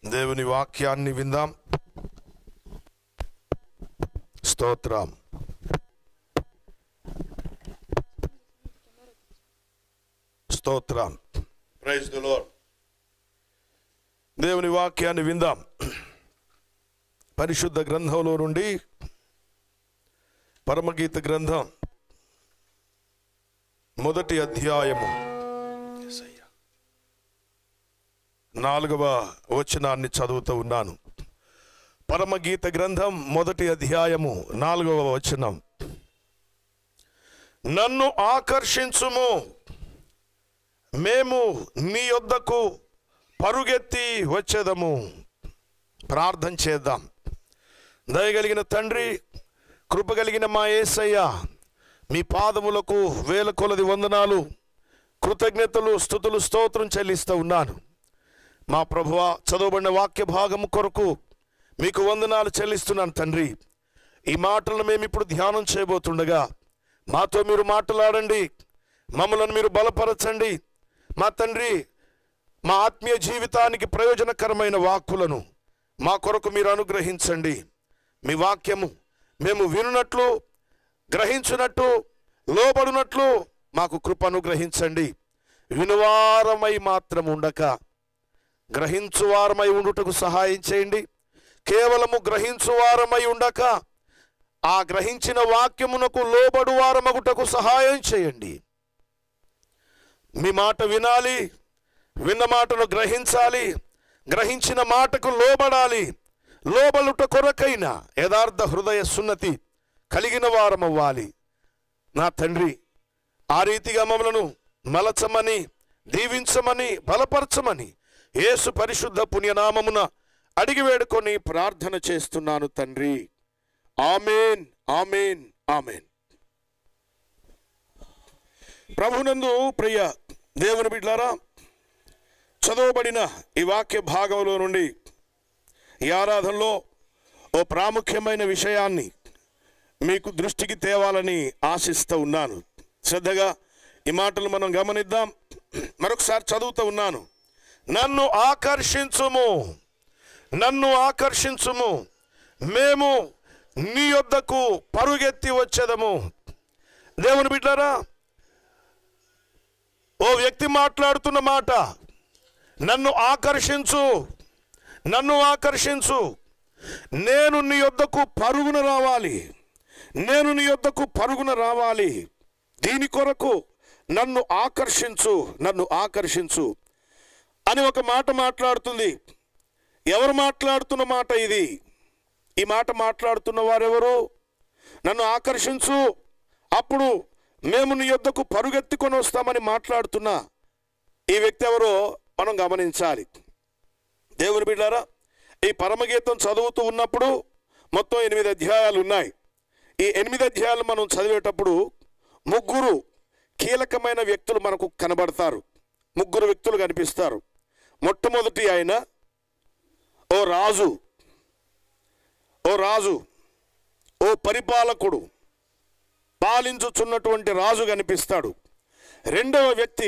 దేవుని వాక్యాన్ని విందాం స్తోత్రం స్తోత్రం ప్రైజ్ ది లార్డ్ దేవుని వాక్యాన్ని విందాం పరిశుద్ధ గ్రంథంలో నుండి పరమగీత గ్రంథం మొదటి అధ్యాయము యేసయ్యా. నాలుగవ వచనాన్ని చదువుతూ ఉన్నాను పరమగీత గ్రంథం మొదటి అధ్యాయము నాలుగవ వచనం నన్ను ఆకర్షించుము మేము నీ యొద్దకు పరుగెత్తి వచ్చేదము ప్రార్థన చేద్దాం దయగలిగిన తండ్రి కృప కలిగిన మా యేసయ్య మీ పాదములకు వేల కొలది వందనాలు కృతజ్ఞతలు స్థుతులు స్తోత్రం చెల్లిస్తూ ఉన్నాను మా ప్రభువ చదవబడిన వాక్య భాగము కొరకు మీకు వందనాలు చెల్లిస్తున్నాను తండ్రి ఈ మాటలను మేము ఇప్పుడు ధ్యానం చేయబోతుండగా మాతో మీరు మాట్లాడండి మమ్మలను మీరు బలపరచండి మా తండ్రి మా ఆత్మీయ జీవితానికి ప్రయోజనకరమైన వాక్కులను మా కొరకు మీరు అనుగ్రహించండి మీ వాక్యము మేము వినున్నట్లు గ్రహించున్నట్టు లోబడినట్లు మాకు కృప అనుగ్రహించండి వినువారమై మాత్రం ఉండక గ్రహించువారమై ఉండుటకు సహాయం చేయండి కేవలము గ్రహించువారమై ఉండక ఆ గ్రహించిన వాక్యమునకు లోబడు వారమగుటకు సహాయం చేయండి మీ మాట వినాలి విన్న మాటను గ్రహించాలి గ్రహించిన మాటకు లోబడాలి లోబలుట కొరకైన యథార్థ హృదయ సున్నతి కలిగిన వారమవ్వాలి నా తండ్రి ఆ రీతిగా మమ్మలను మలచమని దీవించమని బలపరచమని యేసు పరిశుద్ధ పుణ్యనామమున అడిగి వేడుకొని ప్రార్థన చేస్తున్నాను తండ్రి ఆమెన్ ఆమెన్ ఆమెన్ ప్రభునందు ప్రియ దేవుని బిడ్లారా చదవబడిన ఈ వాక్య భాగంలో నుండి ఈ ఆరాధనలో ఓ ప్రాముఖ్యమైన విషయాన్ని మీకు దృష్టికి తేవాలని ఆశిస్తూ ఉన్నాను శ్రద్ధగా ఈ మాటలు మనం గమనిద్దాం మరొకసారి చదువుతూ ఉన్నాను నన్ను ఆకర్షించుము నన్ను ఆకర్షించుము మేము నీ యొద్దకు పరుగెత్తి వచ్చేదము దేవుని బిడ్డారా ఓ వ్యక్తి మాట్లాడుతున్న మాట నన్ను ఆకర్షించు నన్ను ఆకర్షించు నేను నీ యొద్దకు పరుగున రావాలి నేను నీ యొద్దకు పరుగున రావాలి దీని కొరకు నన్ను ఆకర్షించు నన్ను ఆకర్షించు అని ఒక మాట మాట్లాడుతుంది ఎవరు మాట్లాడుతున్న మాట ఇది ఈ మాట మాట్లాడుతున్న వారెవరు నన్ను ఆకర్షించు అప్పుడు మేము నీ యొద్దకు పరుగెత్తుకొని వస్తామని మాట్లాడుతున్న ఈ వ్యక్తి ఎవరో మనం గమనించాలి దేవుని బిడ్డారా ఈ పరమగీతం చదువుతూ ఉన్నప్పుడు మొత్తం ఎనిమిది అధ్యాయాలు ఉన్నాయి ఈ ఎనిమిది అధ్యాయాలు మనం చదివేటప్పుడు ముగ్గురు కీలకమైన వ్యక్తులు మనకు కనబడతారు ముగ్గురు వ్యక్తులు కనిపిస్తారు మొట్టమొదటి ఆయన ఓ రాజు ఓ రాజు ఓ పరిపాలకుడు పాలించుచున్నటువంటి రాజు కనిపిస్తాడు రెండవ వ్యక్తి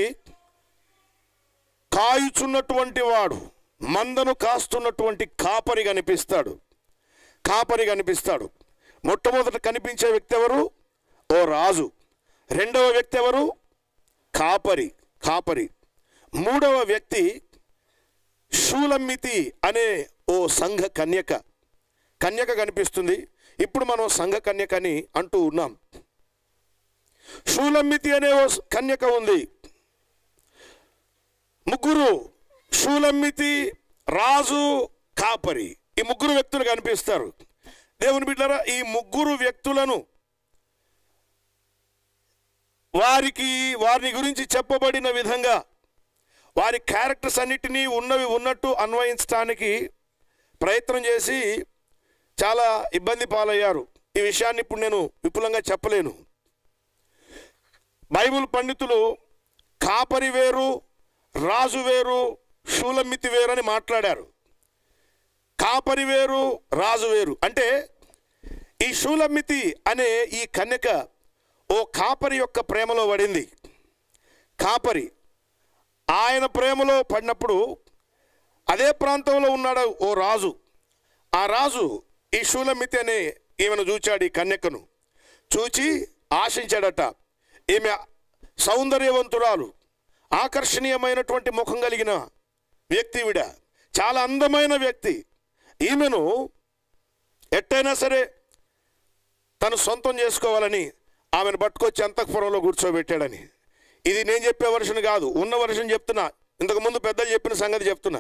కాయుచున్నటువంటి వాడు మందను కాస్తున్నటువంటి కాపరి కనిపిస్తాడు కాపరి కనిపిస్తాడు మొట్టమొదట కనిపించే వ్యక్తి ఎవరు ఓ రాజు రెండవ వ్యక్తి ఎవరు కాపరి కాపరి మూడవ వ్యక్తి శూలమ్మితి అనే ఓ సంఘ కన్యక కన్యక కనిపిస్తుంది ఇప్పుడు మనం సంఘ కన్యకని అంటూ ఉన్నాం శూలమ్మితి అనే ఓ కన్యక ఉంది ముగ్గురు శూలమ్మితి రాజు కాపరి ఈ ముగ్గురు వ్యక్తులు కనిపిస్తారు దేవుని బిడ్డరా ఈ ముగ్గురు వ్యక్తులను వారికి వారిని గురించి చెప్పబడిన విధంగా వారి క్యారెక్టర్స్ అన్నిటినీ ఉన్నవి ఉన్నట్టు అన్వయించడానికి ప్రయత్నం చేసి చాలా ఇబ్బంది పాలయ్యారు ఈ విషయాన్ని ఇప్పుడు నేను విపులంగా చెప్పలేను బైబిల్ పండితులు కాపరి వేరు రాజు వేరు శూలమితి వేరు అని మాట్లాడారు కాపరి వేరు రాజు వేరు అంటే ఈ శూలమితి అనే ఈ కన్యక ఓ కాపరి యొక్క ప్రేమలో పడింది కాపరి ఆయన ప్రేమలో పడినప్పుడు అదే ప్రాంతంలో ఉన్నాడు ఓ రాజు ఆ రాజు ఈ షూలమితి అనే ఈమెను చూచాడు ఈ కన్యకను చూచి ఆశించాడట ఈమె సౌందర్యవంతురాలు ఆకర్షణీయమైనటువంటి ముఖం కలిగిన వ్యక్తి ఈవిడ చాలా అందమైన వ్యక్తి ఈమెను ఎట్టయినా సరే తను సొంతం చేసుకోవాలని ఆమెను పట్టుకొచ్చి అంతఃపురంలో కూర్చోబెట్టాడని ఇది నేను చెప్పే వర్షన్ కాదు ఉన్న వర్షన్ చెప్తున్నా ఇంతకు ముందు పెద్దలు చెప్పిన సంగతి చెప్తున్నా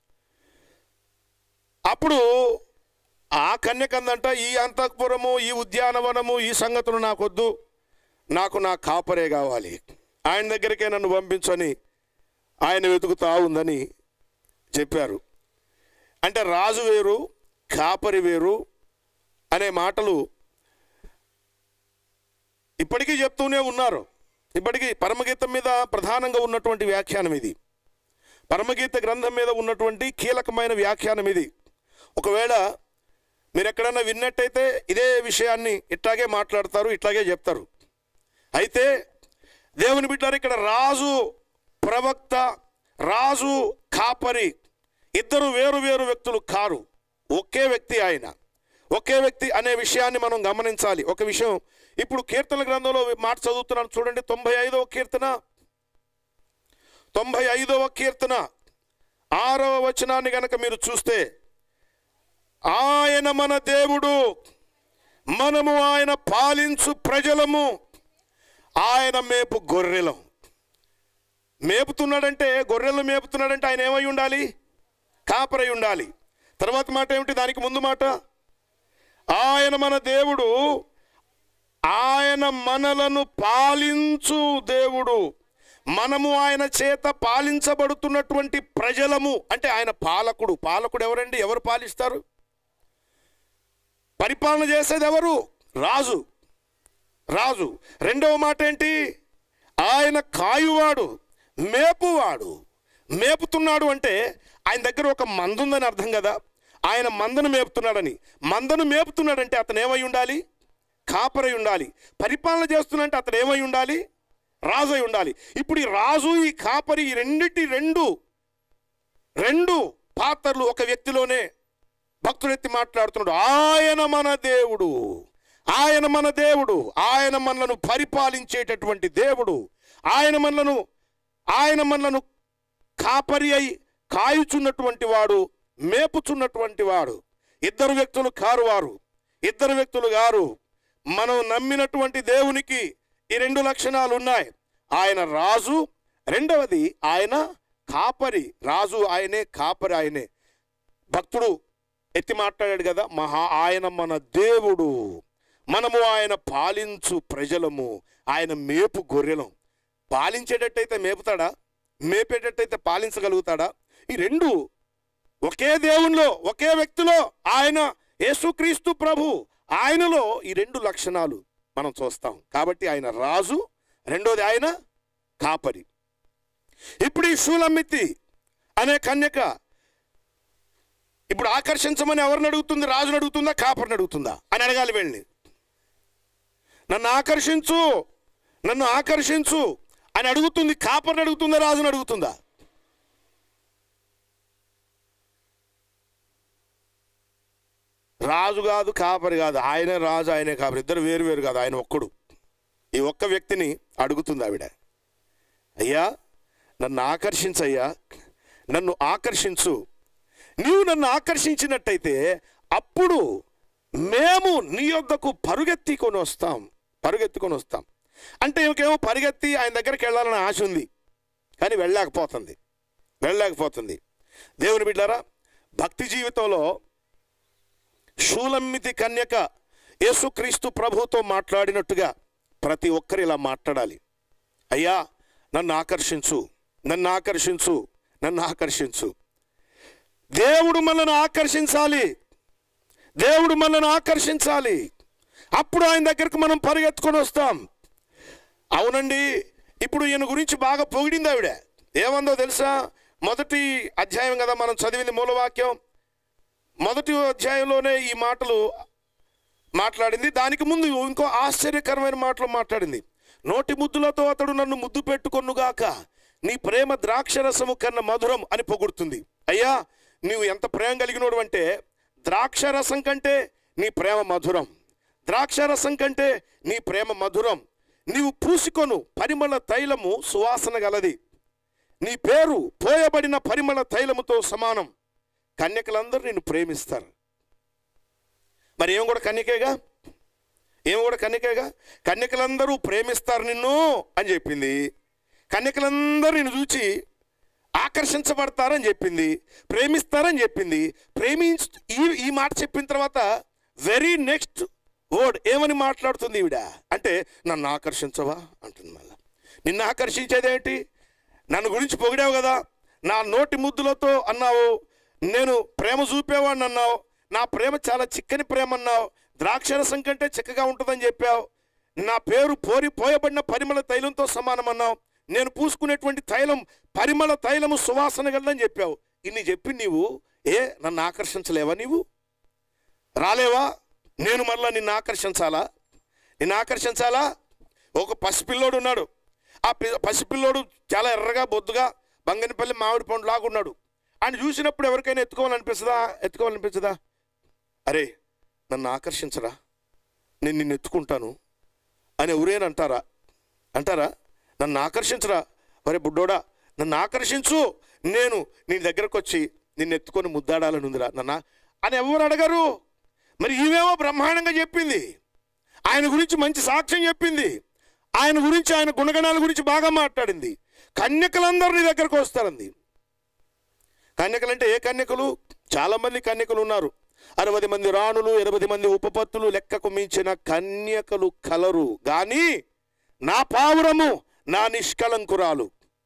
అప్పుడు ఆ కన్యకందంట ఈ అంతఃపురము ఈ ఉద్యానవనము ఈ సంగతులు నాకొద్దు నాకు నా కాపరే కావాలి ఆయన దగ్గరికే నన్ను పంపించని ఆయన వెతుకుతా ఉందని చెప్పారు అంటే రాజు వేరు కాపరి వేరు అనే మాటలు ఇప్పటికీ చెప్తూనే ఉన్నారు ఇప్పటికీ పరమగీతం మీద ప్రధానంగా ఉన్నటువంటి వ్యాఖ్యానం ఇది పరమగీత గ్రంథం మీద ఉన్నటువంటి కీలకమైన వ్యాఖ్యానం ఇది ఒకవేళ మీరు ఎక్కడన్నా విన్నట్టయితే ఇదే విషయాన్ని ఇట్లాగే మాట్లాడతారు ఇట్లాగే చెప్తారు అయితే దేవుని బిడ్డారు ఇక్కడ రాజు ప్రవక్త రాజు కాపరి ఇద్దరు వేరు వేరు వ్యక్తులు కారు ఒకే వ్యక్తి ఆయన ఒకే వ్యక్తి అనే విషయాన్ని మనం గమనించాలి ఒక విషయం ఇప్పుడు కీర్తన గ్రంథంలో మాట చదువుతున్నాను చూడండి తొంభై ఐదవ కీర్తన తొంభై ఐదవ కీర్తన ఆరవ వచనాన్ని గనక మీరు చూస్తే ఆయన మన దేవుడు మనము ఆయన పాలించు ప్రజలము ఆయన మేపు గొర్రెలం మేపుతున్నాడంటే గొర్రెలు మేపుతున్నాడంటే ఆయన ఏమై ఉండాలి కాపరై ఉండాలి తర్వాత మాట ఏమిటి దానికి ముందు మాట ఆయన మన దేవుడు ఆయన మనలను పాలించు దేవుడు మనము ఆయన చేత పాలించబడుతున్నటువంటి ప్రజలము అంటే ఆయన పాలకుడు పాలకుడు ఎవరండి ఎవరు పాలిస్తారు పరిపాలన చేసేది ఎవరు రాజు రాజు రెండవ మాట ఏంటి ఆయన కాయువాడు మేపువాడు మేపుతున్నాడు అంటే ఆయన దగ్గర ఒక మంద ఉందని అర్థం కదా ఆయన మందను మేపుతున్నాడని మందను మేపుతున్నాడంటే అతను ఏమై ఉండాలి కాపరై ఉండాలి పరిపాలన చేస్తున్నంటే అతను ఏమై ఉండాలి రాజు అయి ఉండాలి ఇప్పుడు ఈ రాజు ఈ కాపరి ఈ రెండిటి రెండు రెండు పాత్రలు ఒక వ్యక్తిలోనే భక్తుడెత్తి మాట్లాడుతున్నాడు ఆయన మన దేవుడు ఆయన మన దేవుడు ఆయన మనలను పరిపాలించేటటువంటి దేవుడు ఆయన మనలను ఆయన మనలను కాపరి అయి కాయుచున్నటువంటి వాడు మేపుచున్నటువంటి వాడు ఇద్దరు వ్యక్తులు కారు వారు ఇద్దరు వ్యక్తులు గారు మనం నమ్మినటువంటి దేవునికి ఈ రెండు లక్షణాలు ఉన్నాయి ఆయన రాజు రెండవది ఆయన కాపరి రాజు ఆయనే కాపరి ఆయనే భక్తుడు ఎత్తి మాట్లాడాడు కదా మహా ఆయన మన దేవుడు మనము ఆయన పాలించు ప్రజలము ఆయన మేపు గొర్రెలం పాలించేటట్టయితే మేపుతాడా మేపేటట్టయితే పాలించగలుగుతాడా ఈ రెండు ఒకే దేవునిలో ఒకే వ్యక్తిలో ఆయన యేసుక్రీస్తు ప్రభు ఆయనలో ఈ రెండు లక్షణాలు మనం చూస్తాం కాబట్టి ఆయన రాజు రెండోది ఆయన కాపరి ఇప్పుడు ఈ షూలమ్మితి అనే కన్యక ఇప్పుడు ఆకర్షించమని ఎవరిని అడుగుతుంది రాజుని అడుగుతుందా కాపరిని అడుగుతుందా అని అడగాలి వెళ్ళి నన్ను ఆకర్షించు నన్ను ఆకర్షించు అని అడుగుతుంది కాపరిని అడుగుతుందా రాజుని అడుగుతుందా రాజు కాదు కాపరి కాదు ఆయనే రాజు ఆయనే కాపరి ఇద్దరు వేరు వేరు కాదు ఆయన ఒక్కడు ఈ ఒక్క వ్యక్తిని అడుగుతుంది ఆవిడ అయ్యా నన్ను ఆకర్షించయ్యా నన్ను ఆకర్షించు నీవు నన్ను ఆకర్షించినట్టయితే అప్పుడు మేము నీ యొద్దకు పరుగెత్తికొని వస్తాం పరుగెత్తుకొని వస్తాం అంటే ఇంకేమో పరిగెత్తి ఆయన దగ్గరికి వెళ్ళాలని ఆశ ఉంది కానీ వెళ్ళలేకపోతుంది వెళ్ళలేకపోతుంది దేవుని బిడ్డారా భక్తి జీవితంలో షూలమ్మితి కన్యక యేసుక్రీస్తు ప్రభుతో మాట్లాడినట్టుగా ప్రతి ఒక్కరు ఇలా మాట్లాడాలి అయ్యా నన్ను ఆకర్షించు నన్ను ఆకర్షించు నన్ను ఆకర్షించు దేవుడు మనల్ని ఆకర్షించాలి దేవుడు మనల్ని ఆకర్షించాలి అప్పుడు ఆయన దగ్గరకు మనం పరిగెత్తుకొని వస్తాం అవునండి ఇప్పుడు ఈయన గురించి బాగా పొగిడింది ఆవిడ ఏమందో తెలుసా మొదటి అధ్యాయం కదా మనం చదివింది మూలవాక్యం మొదటి అధ్యాయంలోనే ఈ మాటలు మాట్లాడింది దానికి ముందు ఇంకో ఆశ్చర్యకరమైన మాటలు మాట్లాడింది నోటి ముద్దులతో అతడు నన్ను ముద్దు పెట్టుకొనుగాక నీ ప్రేమ ద్రాక్షరసము కన్నా మధురం అని పొగుడుతుంది అయ్యా నీవు ఎంత ప్రేమ కలిగినోడు అంటే ద్రాక్ష రసం కంటే నీ ప్రేమ మధురం ద్రాక్ష రసం కంటే నీ ప్రేమ మధురం నీవు పూసుకొను పరిమళ తైలము సువాసన గలది నీ పేరు పోయబడిన పరిమళ తైలముతో సమానం కన్యకలందరూ నిన్ను ప్రేమిస్తారు మరి ఏం కూడా కన్యకేగా ఏం కూడా కన్యకేగా కన్యకలందరూ ప్రేమిస్తారు నిన్ను అని చెప్పింది కన్యకలందరూ నిన్ను చూచి ఆకర్షించబడతారని చెప్పింది ప్రేమిస్తారని చెప్పింది ప్రేమించ ఈ ఈ మాట చెప్పిన తర్వాత వెరీ నెక్స్ట్ వర్డ్ ఏమని మాట్లాడుతుంది ఈవిడ అంటే నన్ను ఆకర్షించవా అంటుంది మళ్ళా నిన్ను ఆకర్షించేదేంటి నన్ను గురించి పొగిడావు కదా నా నోటి ముద్దులతో అన్నావు నేను ప్రేమ చూపేవాడిని అన్నావు నా ప్రేమ చాలా చిక్కని ప్రేమ అన్నావు ద్రాక్షరసం కంటే చిక్కగా ఉంటుందని చెప్పావు నా పేరు పోరి పోయబడిన పరిమళ తైలంతో సమానం అన్నావు నేను పూసుకునేటువంటి తైలం పరిమళ తైలము సువాసన గలదని చెప్పావు ఇన్ని చెప్పి నీవు ఏ నన్ను ఆకర్షించలేవా నీవు రాలేవా నేను మళ్ళా నిన్ను ఆకర్షించాలా నిన్ను ఆకర్షించాలా ఒక పసిపిల్లోడు ఉన్నాడు ఆ పి- పసిపిల్లోడు చాలా ఎర్రగా బొద్దుగా బంగనిపల్లి మామిడి పండు లాగా ఉన్నాడు ఆయన చూసినప్పుడు ఎవరికైనా ఎత్తుకోవాలనిపిస్తుందా ఎత్తుకోవాలనిపించదా అరే నన్ను ఆకర్షించరా నేను నిన్ను ఎత్తుకుంటాను అని ఎవరైనా అంటారా అంటారా నన్ను ఆకర్షించరా మరి బుడ్డోడా నన్ను ఆకర్షించు నేను నీ దగ్గరకు వచ్చి నిన్ను ఎత్తుకొని ముద్దాడాలని ఉందిరా నన్న అని ఎవరు అడగరు మరి ఈమెమో బ్రహ్మాండంగా చెప్పింది ఆయన గురించి మంచి సాక్ష్యం చెప్పింది ఆయన గురించి ఆయన గుణగణాల గురించి బాగా మాట్లాడింది కన్యకలందరూ నీ దగ్గరకు వస్తారంది కన్యకలు అంటే ఏ కన్యకలు చాలా మంది కన్యకలు ఉన్నారు అరవై మంది రాణులు ఎనభై మంది ఉపపత్తులు లెక్కకు మించిన కన్యకలు కలరు గాని నా పావురము నా నిష్కలంకురాలు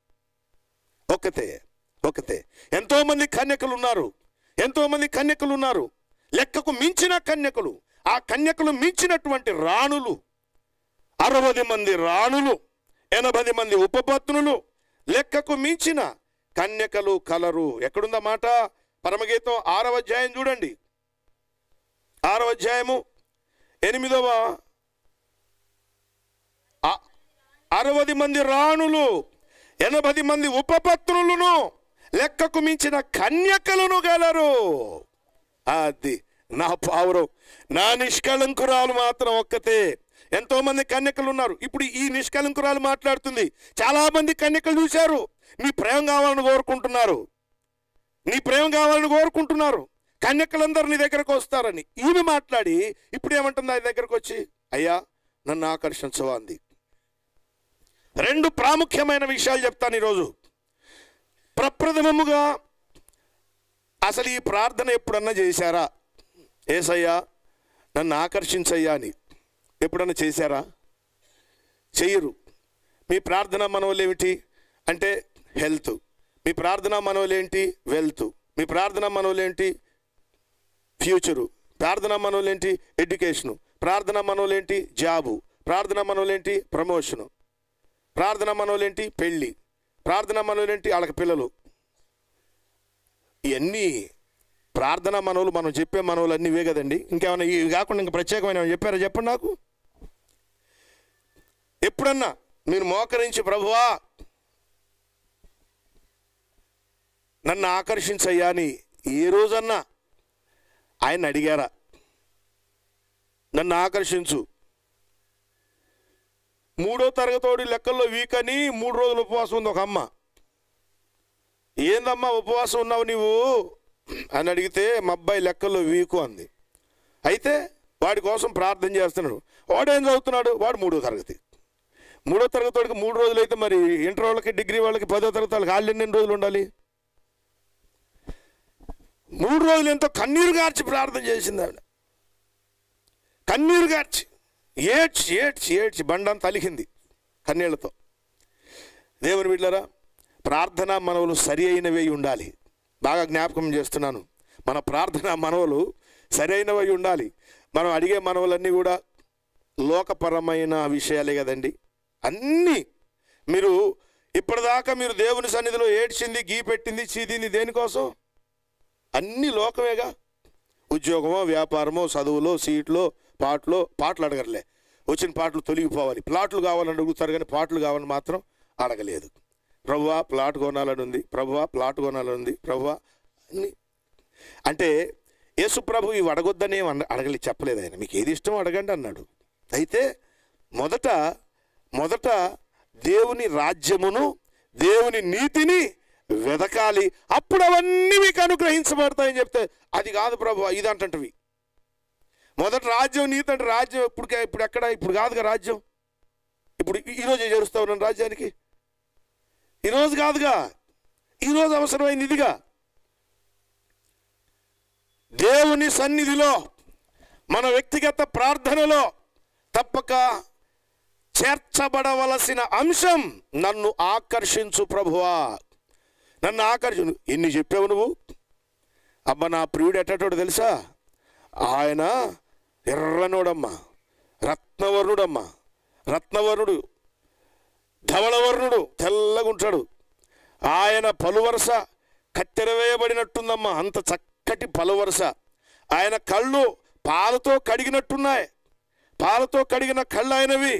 ఒకతే ఒకతే ఎంతో మంది కన్యకలు ఉన్నారు ఎంతో మంది కన్యకలు ఉన్నారు లెక్కకు మించిన కన్యకలు ఆ కన్యకలు మించినటువంటి రాణులు అరవై మంది రాణులు ఎనభై మంది ఉపపత్నులు లెక్కకు మించిన కన్యకలు కలరు ఎక్కడుందా మాట పరమగీతం ఆరవ అధ్యాయం చూడండి ఆరవ అధ్యాయము ఎనిమిదవ ఆ- అరవది మంది రాణులు ఎనభై మంది ఉపపత్నులను లెక్కకు మించిన కన్యకలను గలరు అది నా పావురం నా నిష్కళంకురాలు మాత్రం ఒక్కతే ఎంతో మంది కన్యకలు ఉన్నారు ఇప్పుడు ఈ నిష్కళంకురాలు మాట్లాడుతుంది చాలా మంది కన్యకలు చూశారు నీ ప్రేమ కావాలని కోరుకుంటున్నారు నీ ప్రేమ కావాలని కోరుకుంటున్నారు కన్యకలందరూ నీ దగ్గరకు వస్తారని ఈమె మాట్లాడి ఇప్పుడు ఏమంటుంది ఆయన దగ్గరకు వచ్చి అయ్యా నన్ను ఆకర్షించవా అంది రెండు ప్రాముఖ్యమైన విషయాలు చెప్తాను ఈరోజు ప్రప్రథమముగా అసలు ఈ ప్రార్థన ఎప్పుడన్నా చేశారా ఏసయ్యా నన్ను ఆకర్షించయ్యా అని ఎప్పుడన్నా చేశారా చెయ్యరు మీ ప్రార్థన మనవులు ఏమిటి అంటే హెల్త్ మీ ప్రార్థన మనవులు ఏంటి వెల్త్ మీ ప్రార్థన మనవులు ఏంటి ఫ్యూచరు ప్రార్థన మనవులు ఏంటి ఎడ్యుకేషను ప్రార్థన మనవులు ఏంటి జాబు ప్రార్థన మనవులు ఏంటి ప్రమోషను ప్రార్థన మనవులు ఏంటి పెళ్ళి ప్రార్థన మనవులు ఏంటి వాళ్ళకి పిల్లలు ఇవన్నీ ప్రార్థన మనవులు మనం చెప్పే మనవులు అన్నీ ఇవే కదండి ఇంకేమైనా ఇవి కాకుండా ఇంకా ప్రత్యేకమైన ఏమైనా చెప్పారా చెప్పండి నాకు ఎప్పుడన్నా మీరు మోకరించి ప్రభువా నన్ను ఆకర్షించయ్యా అని ఏ రోజన్నా ఆయన అడిగారా నన్ను ఆకర్షించు మూడో తరగతోడి లెక్కల్లో వీక్ అని మూడు రోజులు ఉపవాసం ఉంది ఒక అమ్మ ఏందమ్మా ఉపవాసం ఉన్నావు నీవు అని అడిగితే మా అబ్బాయి లెక్కల్లో వీకు అంది అయితే వాడి కోసం ప్రార్థన చేస్తున్నాడు వాడు ఏం చదువుతున్నాడు వాడు మూడో తరగతి మూడో తరగతి వాడికి మూడు రోజులు అయితే మరి ఇంటర్ వాళ్ళకి డిగ్రీ వాళ్ళకి పదో తరగతి వాళ్ళకి వాళ్ళు ఎన్ని రోజులు ఉండాలి మూడు రోజులు ఎంతో కన్నీరు గార్చి ప్రార్థన చేసింది ఆవిడ కన్నీరు గార్చి ఏడ్చి ఏడ్చి ఏడ్చి బండంతా అలిగింది కన్నీళ్లతో దేవుని బిడ్డలారా ప్రార్థన మనవులు సరి అయినవి ఉండాలి బాగా జ్ఞాపకం చేస్తున్నాను మన ప్రార్థన మనవులు సరి అయినవి ఉండాలి మనం అడిగే మనవులన్నీ కూడా లోకపరమైన విషయాలే కదండి అన్నీ మీరు ఇప్పటిదాకా మీరు దేవుని సన్నిధిలో ఏడ్చింది గీ పెట్టింది చీదింది దేనికోసం అన్ని లోకమేగా ఉద్యోగమో వ్యాపారమో చదువులో సీట్లో పాటలో పాటలు అడగరులే వచ్చిన పాటలు తొలగిపోవాలి ప్లాట్లు కావాలని అడుగుతారు కానీ పాటలు కావాలని మాత్రం అడగలేదు ప్రభువా ప్లాట్ కొనాలని ఉంది ప్రభువా ప్లాట్ కొనాలని ఉంది ప్రభువా అన్ని అంటే యేసు ప్రభు ఇవి అడగొద్దని ఏం అన్న- అడగలి చెప్పలేదు ఆయన మీకు ఏది ఇష్టం అడగండి అన్నాడు అయితే మొదట మొదట దేవుని రాజ్యమును దేవుని నీతిని వెదకాలి అప్పుడు అవన్నీ మీకు అనుగ్రహించబడతాయని చెప్తే అది కాదు ప్రభు ఇది అంటవి మొదట రాజ్యం నీతి అంటే రాజ్యం ఇప్పుడు ఇప్పుడు ఎక్కడ ఇప్పుడు కాదుగా రాజ్యం ఇప్పుడు ఈ- ఈరోజే చేరుస్తా ఉన్నాను రాజ్యానికి ఈరోజు కాదుగా ఈరోజు అవసరమైంది ఇదిగా దేవుని సన్నిధిలో మన వ్యక్తిగత ప్రార్థనలో తప్పక చేర్చబడవలసిన అంశం నన్ను ఆకర్షించు ప్రభువా నన్ను ఆకర్షించు ఎన్ని చెప్పావు నువ్వు అబ్బా నా ప్రియుడు ఎట్టటోడు తెలుసా ఆయన ఎర్రనోడమ్మా రత్నవర్ణుడమ్మా రత్నవర్ణుడు ధవళవర్ణుడు తెల్లగుంటాడు ఆయన పలువరస కత్తెర వేయబడినట్టుందమ్మా అంత చక్కటి పలువరస ఆయన కళ్ళు పాలతో కడిగినట్టున్నాయి పాలతో కడిగిన కళ్ళు ఆయనవి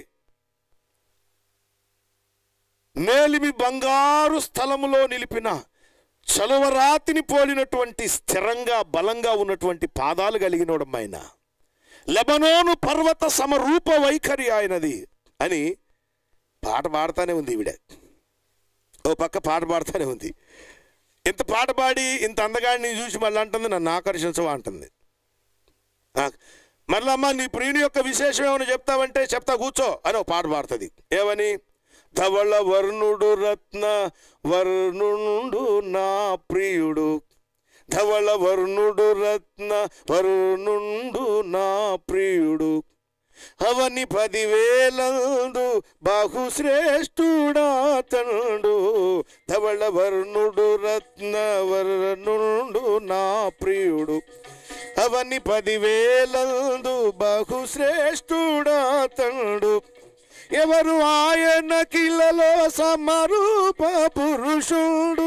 మేలిమి బంగారు స్థలములో నిలిపిన చలువరాతిని పోలినటువంటి స్థిరంగా బలంగా ఉన్నటువంటి పాదాలు కలిగినోడమ్మ ఆయన లెబనోను పర్వత సమరూప వైఖరి ఆయనది అని పాట పాడుతానే ఉంది ఈవిడ ఓ పక్క పాట పాడుతానే ఉంది ఇంత పాట పాడి ఇంత అందగాడిని చూసి మళ్ళీ అంటుంది నన్ను ఆకర్షించవా అంటుంది ఆ, మళ్ళీ అమ్మ నీ ప్రియుని యొక్క విశేషం ఏమైనా చెప్తావంటే చెప్తా కూర్చో అని ఒక పాట పాడుతుంది ఏమని ధవళ వర్ణుడు రత్న వర్ణుండు నా ప్రియుడు ధవళ వర్ణుడు రత్న వర్ణుండు నా ప్రియుడు అవని పదివేలందు బహుశ్రేష్ఠుడా తండు ధవళ వర్ణుడు రత్న వర్ణుండు నా ప్రియుడు అవని పదివేలందు బహుశ్రేష్ఠుడా తండు ఎవరు ఆయన కిలలో సమరూప పురుషుడు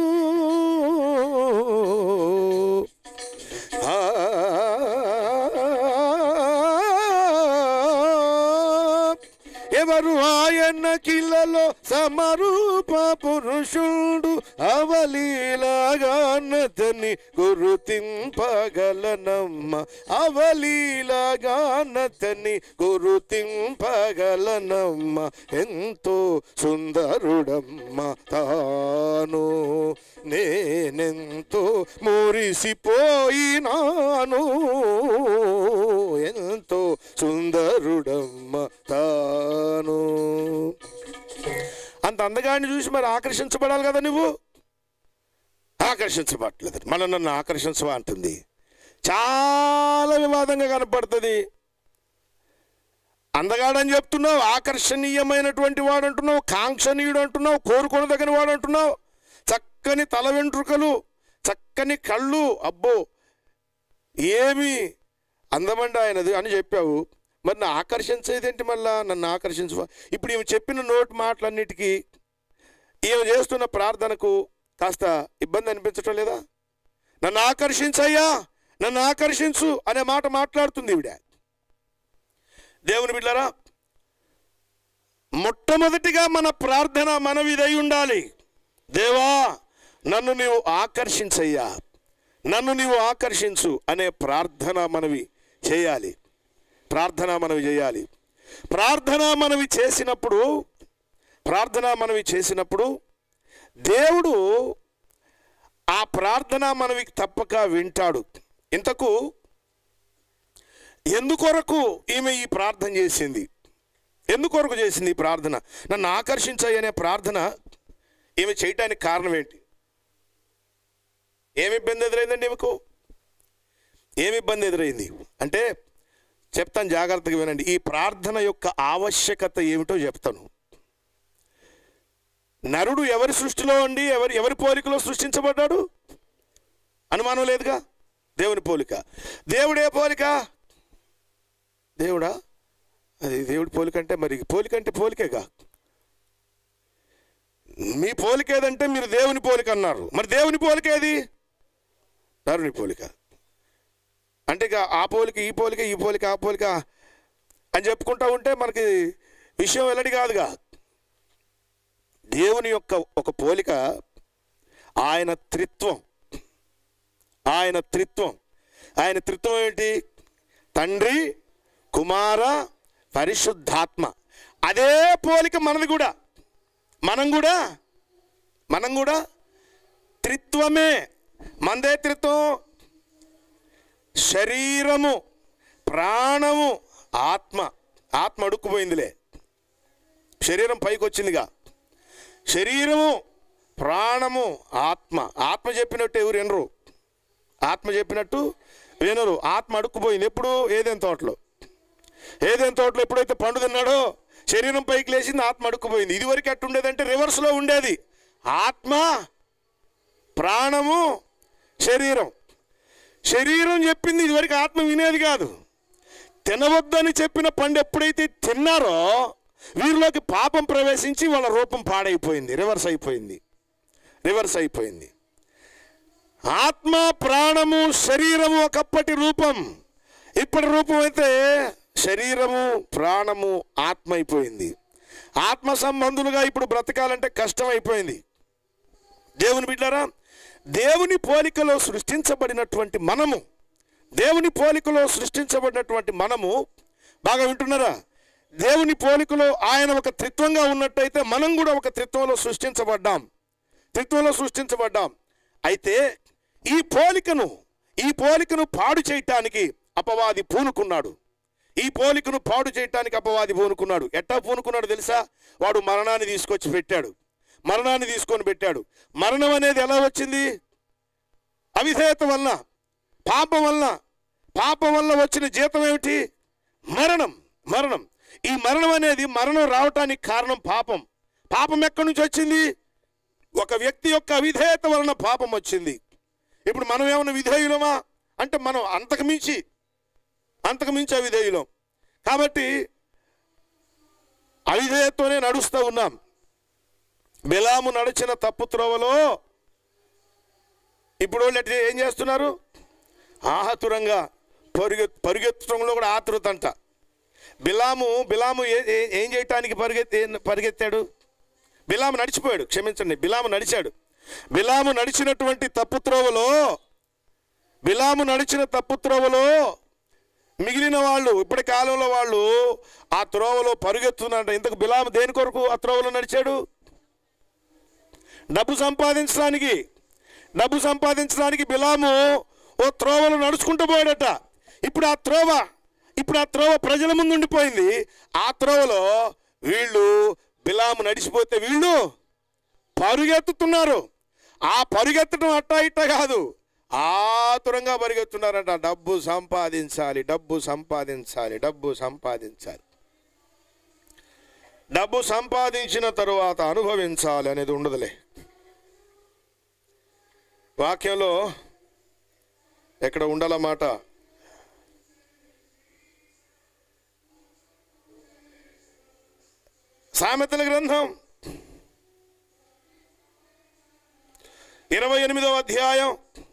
ఆ ఎవరు ఆయన కిలలో సమరూప పురుషుడు అవలీలగానతని గురుతింపగలనమ్మ అవలీలగానతని గురుతింపగలనమ్మ ఎంతో సుందరుడమ్మ తాను నేనెంతో మురిసిపోయినాను ఎంతో సుందరుడమ్మ తాను అంత అందగాన్ని చూసి మరి ఆకర్షించబడాలి కదా నువ్వు ఆకర్షించబడలేదు మన నన్ను ఆకర్షించవా అంటుంది చాలా వివాదంగా కనపడుతుంది అందగాడని చెప్తున్నావు ఆకర్షణీయమైనటువంటి వాడు అంటున్నావు కాంక్షణీయుడు అంటున్నావు కోరుకొనదగిన వాడు అంటున్నావు చక్కని తల వెంట్రుకలు చక్కని కళ్ళు అబ్బో ఏమి అందమండి ఆయనది అని చెప్పావు మరి నా ఆకర్షించేదేంటి మళ్ళా నన్ను ఆకర్షించవా ఇప్పుడు ఈమె చెప్పిన నోటి మాటలన్నిటికీ ఈమె చేస్తున్న ప్రార్థనకు కాస్త ఇబ్బంది అనిపించటం లేదా నన్ను ఆకర్షించయ్యా నన్ను ఆకర్షించు అనే మాట మాట్లాడుతుంది ఈవిడ దేవుని బిడ్డారా మొట్టమొదటిగా మన ప్రార్థన మనవిదై ఉండాలి దేవా నన్ను నీవు ఆకర్షించయ్యా నన్ను నీవు ఆకర్షించు అనే ప్రార్థన మనవి చేయాలి ప్రార్థన మనవి చేయాలి ప్రార్థన మనవి చేసినప్పుడు ప్రార్థన మనవి చేసినప్పుడు దేవుడు ఆ ప్రార్థన మనవి తప్పక వింటాడు ఇంతకు ఎందుకొరకు ఈమె ఈ ప్రార్థన చేసింది ఎందుకొరకు చేసింది ఈ ప్రార్థన నన్ను ఆకర్షించాయి అనే ప్రార్థన ఈమె చేయటానికి కారణం ఏంటి ఏమి ఇబ్బంది ఎదురైందండి ఈమెకు ఏమి ఇబ్బంది ఎదురైంది అంటే చెప్తాను జాగ్రత్తగా వినండి ఈ ప్రార్థన యొక్క ఆవశ్యకత ఏమిటో చెప్తాను నరుడు ఎవరి సృష్టిలో ఉండి ఎవరి ఎవరి పోలికలో సృష్టించబడ్డాడు అనుమానం లేదుగా దేవుని పోలిక దేవుడే పోలిక దేవుడా అది దేవుడి పోలిక అంటే మరి పోలిక అంటే పోలికేగా మీ పోలిక ఏదంటే మీరు దేవుని పోలిక అన్నారు మరి దేవుని పోలిక ఏది నరుని పోలిక అంటే ఇక ఆ పోలిక ఈ పోలిక ఈ పోలిక ఆ పోలిక అని చెప్పుకుంటా ఉంటే మనకి విషయం వెల్లడి కాదుగా దేవుని యొక్క ఒక పోలిక ఆయన త్రిత్వం ఆయన త్రిత్వం ఆయన త్రిత్వం ఏంటి తండ్రి కుమార పరిశుద్ధాత్మ అదే పోలిక మనది కూడా మనం కూడా మనం కూడా త్రిత్వమే మందే త్రిత్వం శరీరము ప్రాణము ఆత్మ ఆత్మ అడుక్కుపోయిందిలే శరీరం పైకి వచ్చిందిగా శరీరము ప్రాణము ఆత్మ ఆత్మ చెప్పినట్టు ఎవరు వినరు ఆత్మ చెప్పినట్టు వినరు ఆత్మ అడుక్కుపోయింది ఎప్పుడు ఏదేం తోటలో ఏదేం తోటలో ఎప్పుడైతే పండు తిన్నాడో శరీరం పైకి లేచింది ఆత్మ అడుక్కుపోయింది ఇదివరకు ఎట్టుండేదంటే రివర్స్లో ఉండేది ఆత్మ ప్రాణము శరీరం శరీరం చెప్పింది ఇదివరకు ఆత్మ వినేది కాదు తినవద్దని చెప్పిన పండు ఎప్పుడైతే తిన్నారో వీరిలోకి పాపం ప్రవేశించి వాళ్ళ రూపం పాడైపోయింది రివర్స్ అయిపోయింది రివర్స్ అయిపోయింది ఆత్మ ప్రాణము శరీరము ఒకప్పటి రూపం ఇప్పటి రూపం అయితే శరీరము ప్రాణము ఆత్మ అయిపోయింది ఆత్మ సంబంధులుగా ఇప్పుడు బ్రతకాలంటే కష్టం అయిపోయింది దేవుని బిడ్డారా దేవుని పోలికలో సృష్టించబడినటువంటి మనము దేవుని పోలికలో సృష్టించబడినటువంటి మనము బాగా వింటున్నారా దేవుని పోలికలో ఆయన ఒక త్రిత్వంగా ఉన్నట్టయితే మనం కూడా ఒక త్రిత్వంలో సృష్టించబడ్డాం త్రిత్వంలో సృష్టించబడ్డాం అయితే ఈ పోలికను ఈ పోలికను పాడు చేయటానికి అపవాది పూనుకున్నాడు ఈ పోలికను పాడు చేయటానికి అపవాది పూనుకున్నాడు ఎట్టా పూనుకున్నాడు తెలుసా వాడు మరణాన్ని తీసుకొచ్చి పెట్టాడు మరణాన్ని తీసుకొని పెట్టాడు మరణం అనేది ఎలా వచ్చింది అవిధేయత వల్ల పాపం వల్ల పాపం వల్ల వచ్చిన జీతం ఏమిటి మరణం మరణం ఈ మరణం అనేది మరణం రావటానికి కారణం పాపం పాపం ఎక్కడి నుంచి వచ్చింది ఒక వ్యక్తి యొక్క అవిధేయత వలన పాపం వచ్చింది ఇప్పుడు మనం ఏమైనా విధేయులమా అంటే మనం అంతకు మించి అంతకు మించి అవిధేయులం కాబట్టి అవిధేయతతోనే నడుస్తూ ఉన్నాం బిలాము నడిచిన తప్పు త్రోవలో ఇప్పుడు వాళ్ళు ఎట్లా ఏం చేస్తున్నారు ఆహతురంగా పరుగె పరుగెత్తడంలో కూడా ఆతృత అంట బిలాము బిలాము ఏ- ఏ- ఏం చేయటానికి పరిగెత్తి పరిగెత్తాడు బిలాము నడిచిపోయాడు క్షమించండి బిలాము నడిచాడు బిలాము నడిచినటువంటి తప్పు త్రోవలో బిలాము నడిచిన తప్పు త్రోవలో మిగిలిన వాళ్ళు ఇప్పటి కాలంలో వాళ్ళు ఆ త్రోవలో పరుగెత్తున్నారంట ఇంతకు బిలాము దేని కొరకు ఆ త్రోవలో నడిచాడు డబ్బు సంపాదించడానికి డబ్బు సంపాదించడానికి బిలాము ఓ త్రోవలో నడుచుకుంటూ పోయాడట ఇప్పుడు ఆ త్రోవ ఇప్పుడు ఆ త్రోవ ప్రజల ముందు ఉండిపోయింది ఆ త్రోవలో వీళ్ళు బిలాము నడిచిపోతే వీళ్ళు పరుగెత్తుతున్నారు ఆ పరుగెత్తడం అట్టా ఇట్టా కాదు ఆతురంగా పరిగెత్తున్నారంట డబ్బు సంపాదించాలి డబ్బు సంపాదించాలి డబ్బు సంపాదించాలి డబ్బు సంపాదించిన తరువాత అనుభవించాలి అనేది ఉండదులే వాక్యంలో ఎక్కడ ఉండాలన్నమాట సామెతల గ్రంథం ఇరవై ఎనిమిదవ అధ్యాయం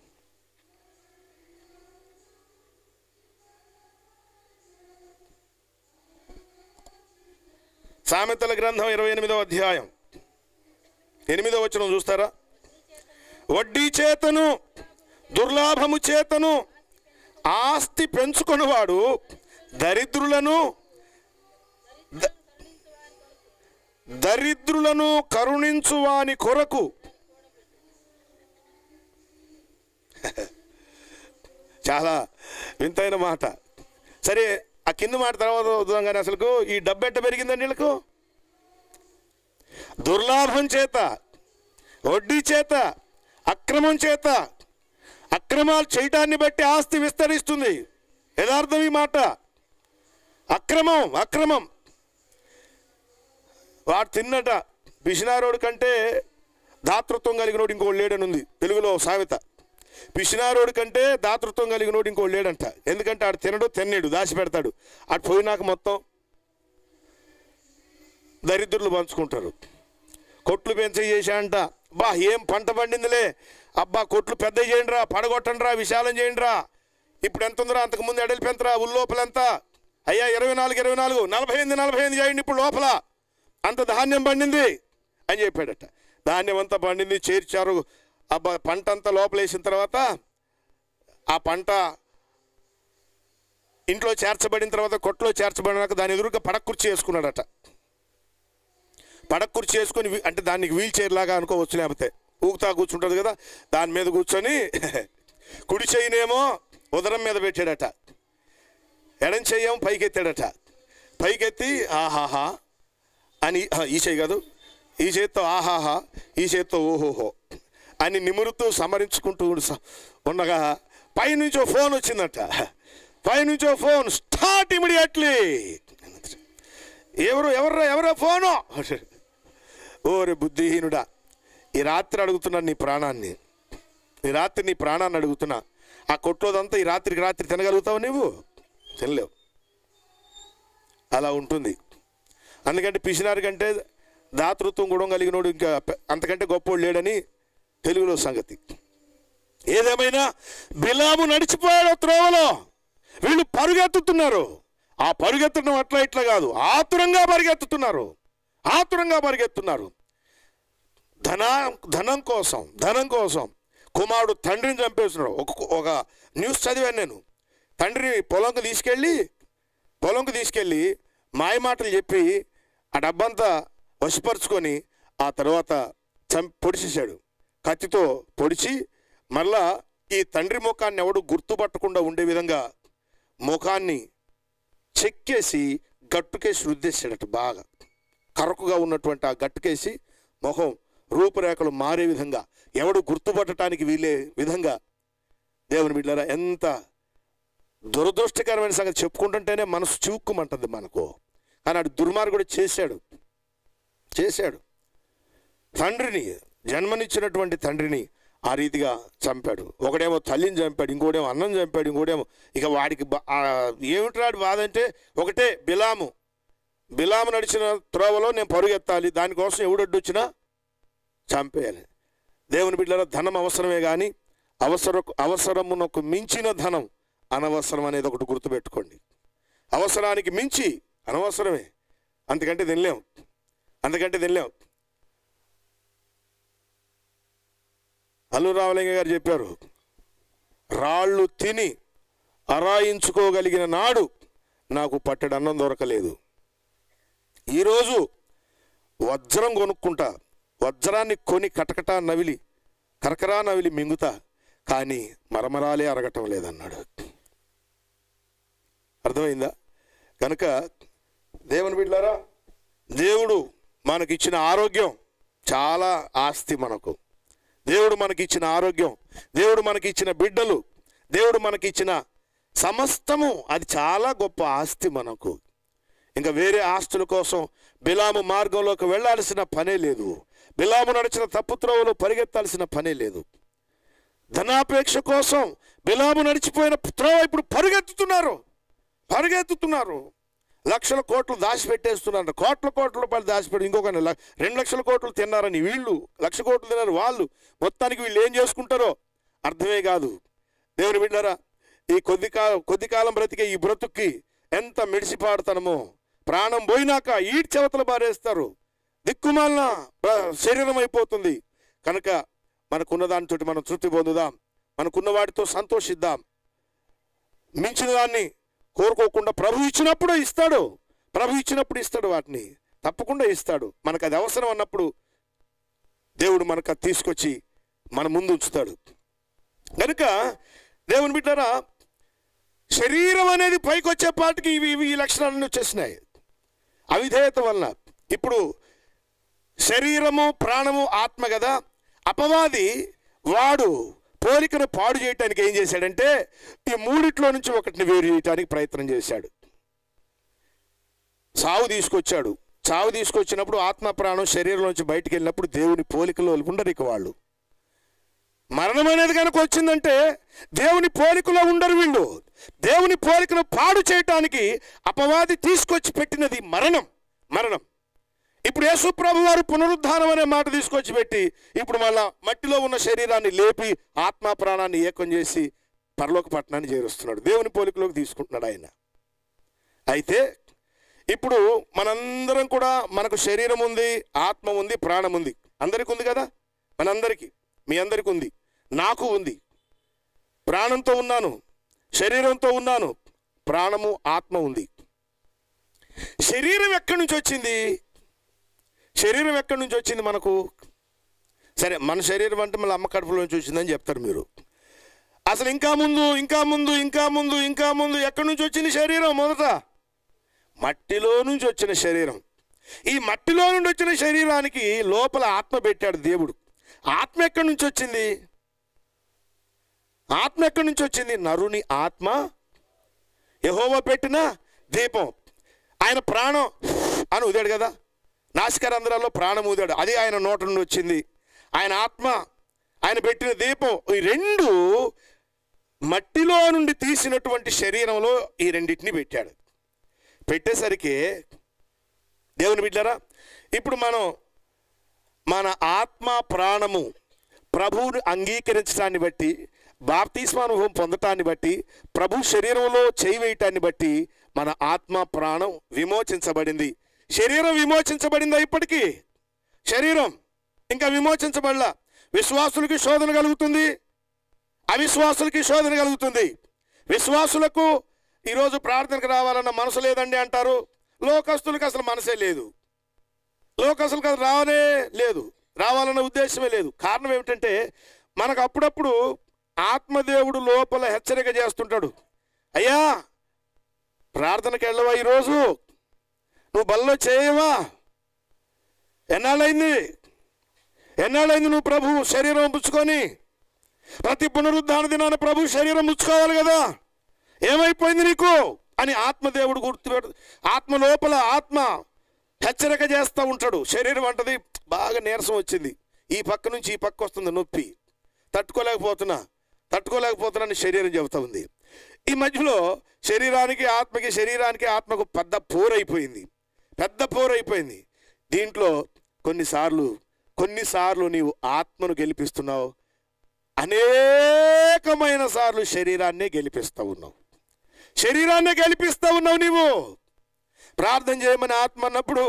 సామెతల గ్రంథం ఇరవై ఎనిమిదవ అధ్యాయం ఎనిమిదవ వచనం చూస్తారా వడ్డీ చేతను దుర్లాభము చేతను ఆస్తి పెంచుకొనివాడు దరిద్రులను ద- దరిద్రులను కరుణించువాని కొరకు చాలా వింతైన మాట సరే ఆ కింద మాట తర్వాత వద్దాం కానీ అసలు ఈ డబ్బు ఎట్ట పెరిగిందండి వీళ్ళకు దుర్లాభం చేత వడ్డీ చేత అక్రమం చేత అక్రమాలు చేయటాన్ని బట్టి ఆస్తి విస్తరిస్తుంది యథార్థం ఈ మాట అక్రమం అక్రమం వాడు తిన్నట పిసినారోడు కంటే దాతృత్వం కలిగినోడు ఇంకోటి లేడని ఉంది తెలుగులో సామెత పిసినారోడు కంటే దాతృత్వం కలిగినోడు ఇంకోటి లేడంట ఎందుకంటే ఆడు తినడు తిన్నాడు దాచి పెడతాడు అటు పోయినాక మొత్తం దరిద్రులు పంచుకుంటారు కొట్లు పెంచే చేశాంట బా ఏం పంట పండిందిలే అబ్బా కొట్లు పెద్ద చేయండి రా పడగొట్టండి రా విశాలం చేయండి రా ఇప్పుడు ఎంత ఉందిరా అంతకుముందు ఎడలు పెంతరా ఉల్లోపల ఎంత అయ్యా ఇరవై నాలుగు ఇరవై నాలుగు నలభై ఎనిమిది నలభై ఎనిమిది చేయండి ఇప్పుడు లోపల అంత ధాన్యం పండింది అని చెప్పాడట ధాన్యం అంతా పండింది చేర్చారు అబ్బా పంట అంతా లోపల వేసిన తర్వాత ఆ పంట ఇంట్లో చేర్చబడిన తర్వాత కొట్లో చేర్చబడినాక దాని ఎదురుగా పడక కుర్చీ వేసుకున్నాడట పడక కుర్చీ వేసుకొని వీ- అంటే దానికి వీల్ చైర్ లాగా అనుకోవచ్చు లేకపోతే ఊగుతా కూర్చుంటుంది కదా దాని మీద కూర్చొని కుడి చెయ్యినేమో ఉదరం మీద పెట్టాడట ఎడం చెయ్యేమో పైకెత్తాడట పైకెత్తి ఆహాహా అని ఆ, ఈ చెయ్యి కాదు ఈ చేత్తో ఆహాహా ఈ చేత్తో ఓహోహో అని నిమురుతూ సమరించుకుంటూ స- ఉండగా పైనుంచో ఫోన్ వచ్చిందట పైనుంచో ఫోన్ స్టార్ట్ ఇమిడియట్లీ ఎవరు ఎవరు ఎవరో ఫోను ఓరే బుద్ధిహీనుడా ఈ రాత్రి అడుగుతున్నాను నీ ప్రాణాన్ని ఈ రాత్రి నీ ప్రాణాన్ని అడుగుతున్నా ఆ కొట్టోదంతా ఈ రాత్రికి రాత్రి తినగలుగుతావు నువ్వు తినలేవు అలా ఉంటుంది అందుకంటే పిసినారి కంటే దాతృత్వం గుణం కలిగినోడు ఇంకా పె- అంతకంటే గొప్పోడు లేడని తెలుగులో సంగతి ఏదేమైనా బిలాము నడిచిపోయాడు త్రోవలో వీళ్ళు పరుగెత్తుతున్నారు ఆ పరుగెత్తడం అట్లా ఇట్లా కాదు ఆతురంగా పరిగెత్తుతున్నారు ఆతురంగా పరిగెత్తున్నారు ధన ధనం కోసం ధనం కోసం కుమారుడు తండ్రిని చంపేస్తున్నాడు ఒక ఒక న్యూస్ చదివాను నేను తండ్రిని పొలంకు తీసుకెళ్ళి పొలంకు తీసుకెళ్ళి మాయమాటలు చెప్పి ఆ డబ్బంతా వశపరుచుకొని ఆ తర్వాత చం పొడిచేశాడు కత్తితో పొడిచి మళ్ళా ఈ తండ్రి ముఖాన్ని ఎవడు గుర్తుపట్టకుండా ఉండే విధంగా ముఖాన్ని చెక్కేసి గట్టుకేసి రుద్దేశాడట బాగా కరకుగా ఉన్నటువంటి ఆ గట్టుకేసి మొహం రూపురేఖలు మారే విధంగా ఎవడు గుర్తుపట్టడానికి వీలే విధంగా దేవుని బిడ్డారా ఎంత దురదృష్టకరమైన సంగతి చెప్పుకుంటుంటేనే మనసు చివుక్కుమంటుంది మనకు కానీ అటు దుర్మార్గుడు చేశాడు చేశాడు తండ్రిని జన్మనిచ్చినటువంటి తండ్రిని ఆ రీతిగా చంపాడు ఒకడేమో తల్లిని చంపాడు ఇంకోడేమో అన్నం చంపాడు ఇంకోడేమో ఇక వాడికి బా- ఆ ఏమిట్రాడు బాధ అంటే ఒకటే బిలాము బిలాము నడిచిన త్రోవలో నేను పరుగెత్తాలి దానికోసం ఎవడొడ్డు వచ్చినా చంపేయాలి దేవుని బిడ్డల ధనం అవసరమే కానీ అవసర అవసరమునకు మించిన ధనం అనవసరం అనేది ఒకటి గుర్తుపెట్టుకోండి అవసరానికి మించి అనవసరమే అంతకంటే తినలేం అంతకంటే తినలేం అల్లు రామలింగ గారు చెప్పారు రాళ్ళు తిని అరాయించుకోగలిగిన నాడు నాకు పట్టెడు అన్నం దొరకలేదు ఈరోజు వజ్రం కొనుక్కుంటా వజ్రాన్ని కొని కటకటా నవిలి కరకరా నవిలి మింగుతా కానీ మరమరాలే అరగటం లేదన్నాడు అర్థమైందా కనుక దేవుని బిడ్డారా దేవుడు మనకిచ్చిన ఆరోగ్యం చాలా ఆస్తి మనకు దేవుడు మనకిచ్చిన ఆరోగ్యం దేవుడు మనకిచ్చిన బిడ్డలు దేవుడు మనకిచ్చిన సమస్తము అది చాలా గొప్ప ఆస్తి మనకు ఇంకా వేరే ఆస్తుల కోసం బిలాము మార్గంలోకి వెళ్ళాల్సిన పనే లేదు బిలాము నడిచిన తప్పుత్రోవలో పరిగెత్తాల్సిన పనే లేదు ధనాపేక్ష కోసం బిలాము నడిచిపోయిన త్రోవ ఇప్పుడు పరిగెత్తుతున్నారు పరిగెత్తుతున్నారు లక్షల కోట్లు దాచిపెట్టేస్తున్నారు కోట్ల కోట్ల రూపాయలు దాచిపెట్టి ఇంకొక ల- రెండు లక్షల కోట్లు తిన్నారని వీళ్ళు లక్ష కోట్లు తిన్నారు వాళ్ళు మొత్తానికి వీళ్ళు ఏం చేసుకుంటారో అర్థమే కాదు దేవుని బిడ్డారా ఈ కొద్ది కాలం కొద్ది కాలం బ్రతికే ఈ బ్రతుక్కి ఎంత మిడిసిపాడుతానమో ప్రాణం పోయినాక ఈడ్ చెవతలు బారేస్తారు దిక్కుమాలిన బ- శరీరం అయిపోతుంది కనుక మనకున్న దానితో మనం తృప్తి పొందుదాం మనకున్న వాటితో సంతోషిద్దాం మించిన దాన్ని కోరుకోకుండా ప్రభు ఇచ్చినప్పుడు ఇస్తాడు ప్రభు ఇచ్చినప్పుడు ఇస్తాడు వాటిని తప్పకుండా ఇస్తాడు మనకు అది అవసరం అన్నప్పుడు దేవుడు మనకు అది తీసుకొచ్చి మన ముందు ఉంచుతాడు కనుక దేవుని బిడ్డారా శరీరం అనేది పైకి వచ్చే పాటికి ఇవి ఇవి ఈ లక్షణాలన్నీ వచ్చేసినాయి అవిధేయత వలన ఇప్పుడు శరీరము ప్రాణము ఆత్మ కదా అపవాది వాడు పోలికను పాడు చేయటానికి ఏం చేశాడంటే ఈ మూడిట్లో నుంచి ఒకటిని వేరు చేయటానికి ప్రయత్నం చేశాడు చావు తీసుకొచ్చాడు చావు తీసుకొచ్చినప్పుడు ఆత్మ ప్రాణం శరీరం నుంచి బయటికి వెళ్ళినప్పుడు దేవుని పోలికలో ఉండరు ఇక వాళ్ళు మరణం అనేది కనుక వచ్చిందంటే దేవుని పోలికలో ఉండరు వీళ్ళు దేవుని పోలికను పాడు చేయటానికి అపవాది తీసుకొచ్చి పెట్టినది మరణం మరణం ఇప్పుడు యేసు ప్రభు వారు పునరుద్ధానం అనే మాట తీసుకొచ్చి పెట్టి ఇప్పుడు మళ్ళా మట్టిలో ఉన్న శరీరాన్ని లేపి ఆత్మ ప్రాణాన్ని ఏకం చేసి పరలోక పట్టణాన్ని చేరుస్తున్నాడు దేవుని పోలికలోకి తీసుకుంటున్నాడు ఆయన అయితే ఇప్పుడు మనందరం కూడా మనకు శరీరం ఉంది ఆత్మ ఉంది ప్రాణం ఉంది అందరికి ఉంది కదా మనందరికీ మీ అందరికి ఉంది నాకు ఉంది ప్రాణంతో ఉన్నాను శరీరంతో ఉన్నాను ప్రాణము ఆత్మ ఉంది శరీరం ఎక్కడి నుంచి వచ్చింది శరీరం ఎక్కడి నుంచి వచ్చింది మనకు సరే మన శరీరం అంటే మళ్ళీ అమ్మ కడుపులో నుంచి వచ్చిందని చెప్తారు మీరు అసలు ఇంకా ముందు ఇంకా ముందు ఇంకా ముందు ఇంకా ముందు ఎక్కడి నుంచి వచ్చింది శరీరం మొదట మట్టిలో నుంచి వచ్చిన శరీరం ఈ మట్టిలో నుండి వచ్చిన శరీరానికి లోపల ఆత్మ పెట్టాడు దేవుడు ఆత్మ ఎక్కడి నుంచి వచ్చింది ఆత్మ ఎక్కడి నుంచి వచ్చింది నరుని ఆత్మ యహోవా పెట్టిన దీపం ఆయన ప్రాణం అని ఊదాడు కదా నాసికరంధ్రాల్లో ప్రాణం ఊదాడు అది ఆయన నోట నుండి వచ్చింది ఆయన ఆత్మ ఆయన పెట్టిన దీపం ఈ రెండు మట్టిలో నుండి తీసినటువంటి శరీరంలో ఈ రెండింటిని పెట్టాడు పెట్టేసరికి దేవుని బిడ్డారా ఇప్పుడు మనం మన ఆత్మ ప్రాణము ప్రభువుని అంగీకరించడాన్ని బట్టి బాప్తిస్మానుభవం పొందటాన్ని బట్టి ప్రభు శరీరంలో చేయి వేయటాన్ని బట్టి మన ఆత్మ ప్రాణం విమోచించబడింది శరీరం విమోచించబడిందా ఇప్పటికీ శరీరం ఇంకా విమోచించబడలా విశ్వాసులకి శోధన కలుగుతుంది అవిశ్వాసులకి శోధన కలుగుతుంది విశ్వాసులకు ఈరోజు ప్రార్థనకు రావాలన్న మనసు లేదండి అంటారు లోకస్తులకు అసలు మనసే లేదు లోకస్తులకు అసలు రావనే లేదు రావాలన్న ఉద్దేశమే లేదు కారణం ఏమిటంటే మనకు అప్పుడప్పుడు ఆత్మదేవుడు లోపల హెచ్చరిక చేస్తుంటాడు అయ్యా ప్రార్థనకి వెళ్ళవా ఈరోజు నువ్వు బల్లో చేయవా ఎన్నాళ్ళైంది ఎన్నాళ్ళైంది నువ్వు ప్రభు శరీరం పుచ్చుకొని ప్రతి పునరుద్ధాన దినాన ప్రభు శరీరం పుచ్చుకోవాలి కదా ఏమైపోయింది నీకు అని ఆత్మదేవుడు గుర్తుపెడు ఆత్మ లోపల ఆత్మ హెచ్చరిక చేస్తూ ఉంటాడు శరీరం అంటది బాగా నీరసం వచ్చింది ఈ పక్క నుంచి ఈ పక్క వస్తుంది నొప్పి తట్టుకోలేకపోతున్నా తట్టుకోలేకపోతున్నా అని శరీరం చెబుతా ఉంది ఈ మధ్యలో శరీరానికి ఆత్మకి శరీరానికి ఆత్మకు పెద్ద పోరైపోయింది పెద్ద పోరైపోయింది దీంట్లో కొన్నిసార్లు కొన్నిసార్లు నీవు ఆత్మను గెలిపిస్తున్నావు అనేకమైన సార్లు శరీరాన్నే గెలిపిస్తూ ఉన్నావు శరీరాన్నే గెలిపిస్తూ ఉన్నావు నీవు ప్రార్థన చేయమని ఆత్మ అన్నప్పుడు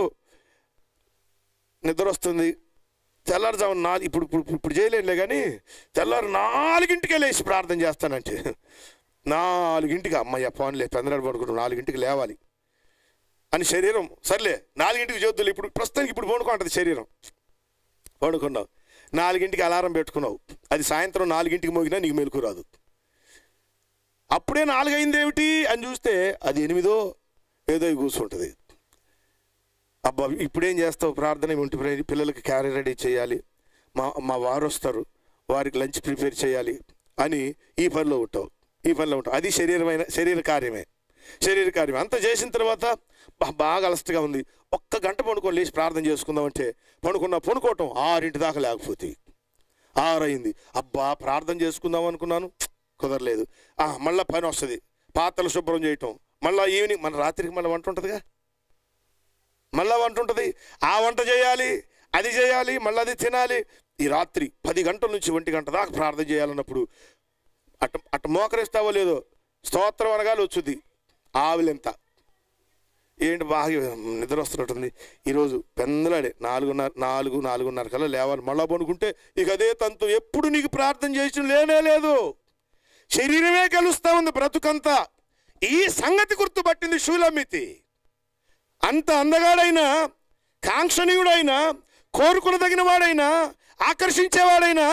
నిద్ర వస్తుంది తెల్లారుజాము నాలుగు ఇప్పుడు ఇప్పుడు ఇప్పుడు చేయలేనులే కానీ తెల్లారు నాలుగింటికే లేచి ప్రార్థన చేస్తానంటే నాలుగింటికి అమ్మయ్య ఫోన్లే పెందలాడు పడుకుంటాం నాలుగింటికి లేవాలి అని శరీరం సర్లే నాలుగింటికి చదువులు ఇప్పుడు ప్రస్తుతానికి ఇప్పుడు పడుకుంటుంది శరీరం పడుకున్నావు నాలుగింటికి అలారం పెట్టుకున్నావు అది సాయంత్రం నాలుగింటికి మోగినా నీకు మెలకు రాదు అప్పుడే నాలుగైంది ఏమిటి అని చూస్తే అది ఎనిమిదో ఏదో కూర్చుంటుంది అబ్బా ఇప్పుడేం చేస్తావు ప్రార్థన ఒంటి ప్రే- పిల్లలకి క్యారీ రెడీ చేయాలి మా మా వారు వస్తారు వారికి లంచ్ ప్రిపేర్ చేయాలి అని ఈ పనిలో ఉంటావు ఈ పనిలో ఉంటావు అది శరీరమైన శరీర కార్యమే శరీర కార్యం అంత చేసిన తర్వాత బా- బాగా అలసటగా ఉంది ఒక్క గంట పడుకొని లేచి ప్రార్థన చేసుకుందాం అంటే పడుకున్నా పడుకోవటం ఆరింటి దాకా లేకపోతే ఆరైంది అబ్బా ప్రార్థన చేసుకుందాం అనుకున్నాను కుదరలేదు ఆ, మళ్ళా పని వస్తుంది పాత్రలు శుభ్రం చేయటం మళ్ళా ఈవినింగ్ మన రాత్రికి మళ్ళీ వంట ఉంటుందిగా మళ్ళా వంట ఉంటుంది ఆ వంట చేయాలి అది చేయాలి మళ్ళీ అది తినాలి ఈ రాత్రి పది గంటల నుంచి ఒంటి గంట దాకా ప్రార్థన చేయాలన్నప్పుడు అటు అటు మోకరిస్తావో లేదో స్తోత్రం అనగాలి వచ్చుద్ది ఆవిలెంత ఏంటి బాగా నిద్ర వస్తున్నట్టుంది ఈరోజు పెందలాడే నాలుగున్నర నాలుగు నాలుగున్నర కల్లా లేవాలి మళ్ళా పడుకుంటే ఇక అదే తంతు ఎప్పుడు నీకు ప్రార్థన చేసిన లేనే లేదు శరీరమే కలుస్తా ఉంది బ్రతుకంతా ఈ సంగతి గుర్తుపట్టింది శూలమితి అంత అందగాడైనా కాంక్షణీయుడైనా కోరుకునదగిన వాడైనా ఆకర్షించేవాడైనా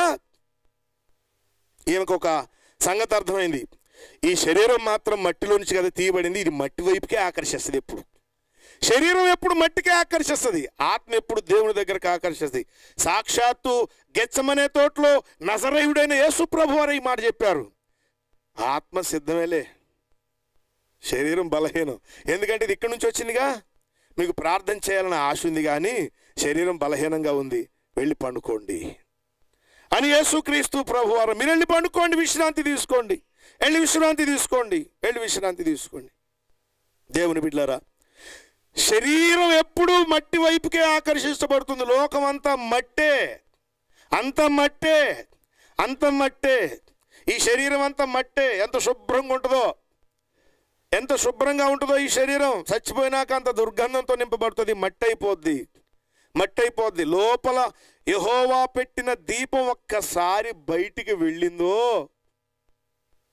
ఈమెకు ఒక సంగతి అర్థమైంది ఈ శరీరం మాత్రం మట్టిలో నుంచి కదా తీయబడింది ఇది మట్టి వైపుకే ఆకర్షిస్తుంది ఎప్పుడు శరీరం ఎప్పుడు మట్టికే ఆకర్షిస్తుంది ఆత్మ ఎప్పుడు దేవుని దగ్గరకు ఆకర్షిస్తుంది సాక్షాత్తు గెచ్చమనే తోటలో నజరేయుడైన యేసు ప్రభు వారు ఈ మాట చెప్పారు ఆత్మ సిద్ధమేలే శరీరం బలహీనం ఎందుకంటే ఇది ఇక్కడి నుంచి వచ్చిందిగా మీకు ప్రార్థన చేయాలని ఆశ ఉంది కానీ శరీరం బలహీనంగా ఉంది వెళ్ళి పండుకోండి అని యేసుక్రీస్తు ప్రభు వారు మీరు వెళ్ళి పండుకోండి విశ్రాంతి తీసుకోండి వెళ్ళి విశ్రాంతి తీసుకోండి వెళ్ళి విశ్రాంతి తీసుకోండి దేవుని బిడ్డారా శరీరం ఎప్పుడు మట్టి వైపుకే ఆకర్షించబడుతుంది లోకం అంతా మట్టే అంత మట్టే అంత మట్టే ఈ శరీరం అంతా మట్టే ఎంత శుభ్రంగా ఉంటుందో ఎంత శుభ్రంగా ఉంటుందో ఈ శరీరం చచ్చిపోయినాక అంత దుర్గంధంతో నింపబడుతుంది మట్టి అయిపోద్ది మట్టి అయిపోద్ది లోపల యహోవా పెట్టిన దీపం ఒక్కసారి బయటికి వెళ్ళిందో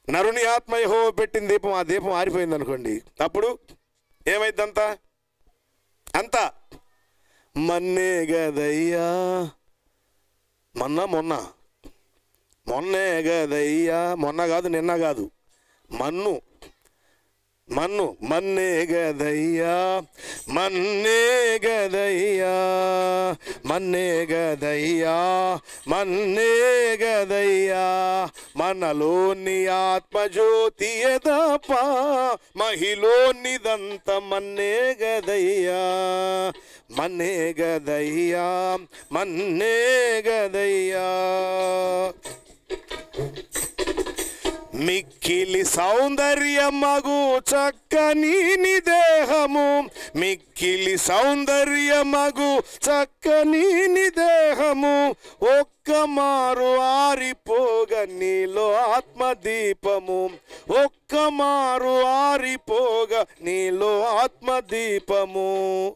నరుని ఆత్మ యహో పెట్టిన దీపం ఆ దీపం ఆరిపోయింది అనుకోండి అప్పుడు ఏమైందంతా అంతా మన్నే గదయ్యా మొన్న మొన్న మొన్నే గదయ్యా మొన్న కాదు నిన్న కాదు మన్ను మన్ను మన్నే గదయ్యా మన్నే గదయ్యా మన్నే గదయ్యా మన్నే గదయ్యా మనలోని ఆత్మజ్యోతి ఎదప మహిలోనిదంత మన్నే గదయ్యా మన్నే గదయ్యా మన్నే గదయ్యా మిక్కిలి సౌందర్యమగు చక్కని నీ దేహము మిక్కిలి సౌందర్యమగు చక్కని నీ దేహము ఒక్క మారు ఆరిపోగ నీలో ఆత్మదీపము ఒక్క మారు ఆరిపోగ నీలో ఆత్మదీపము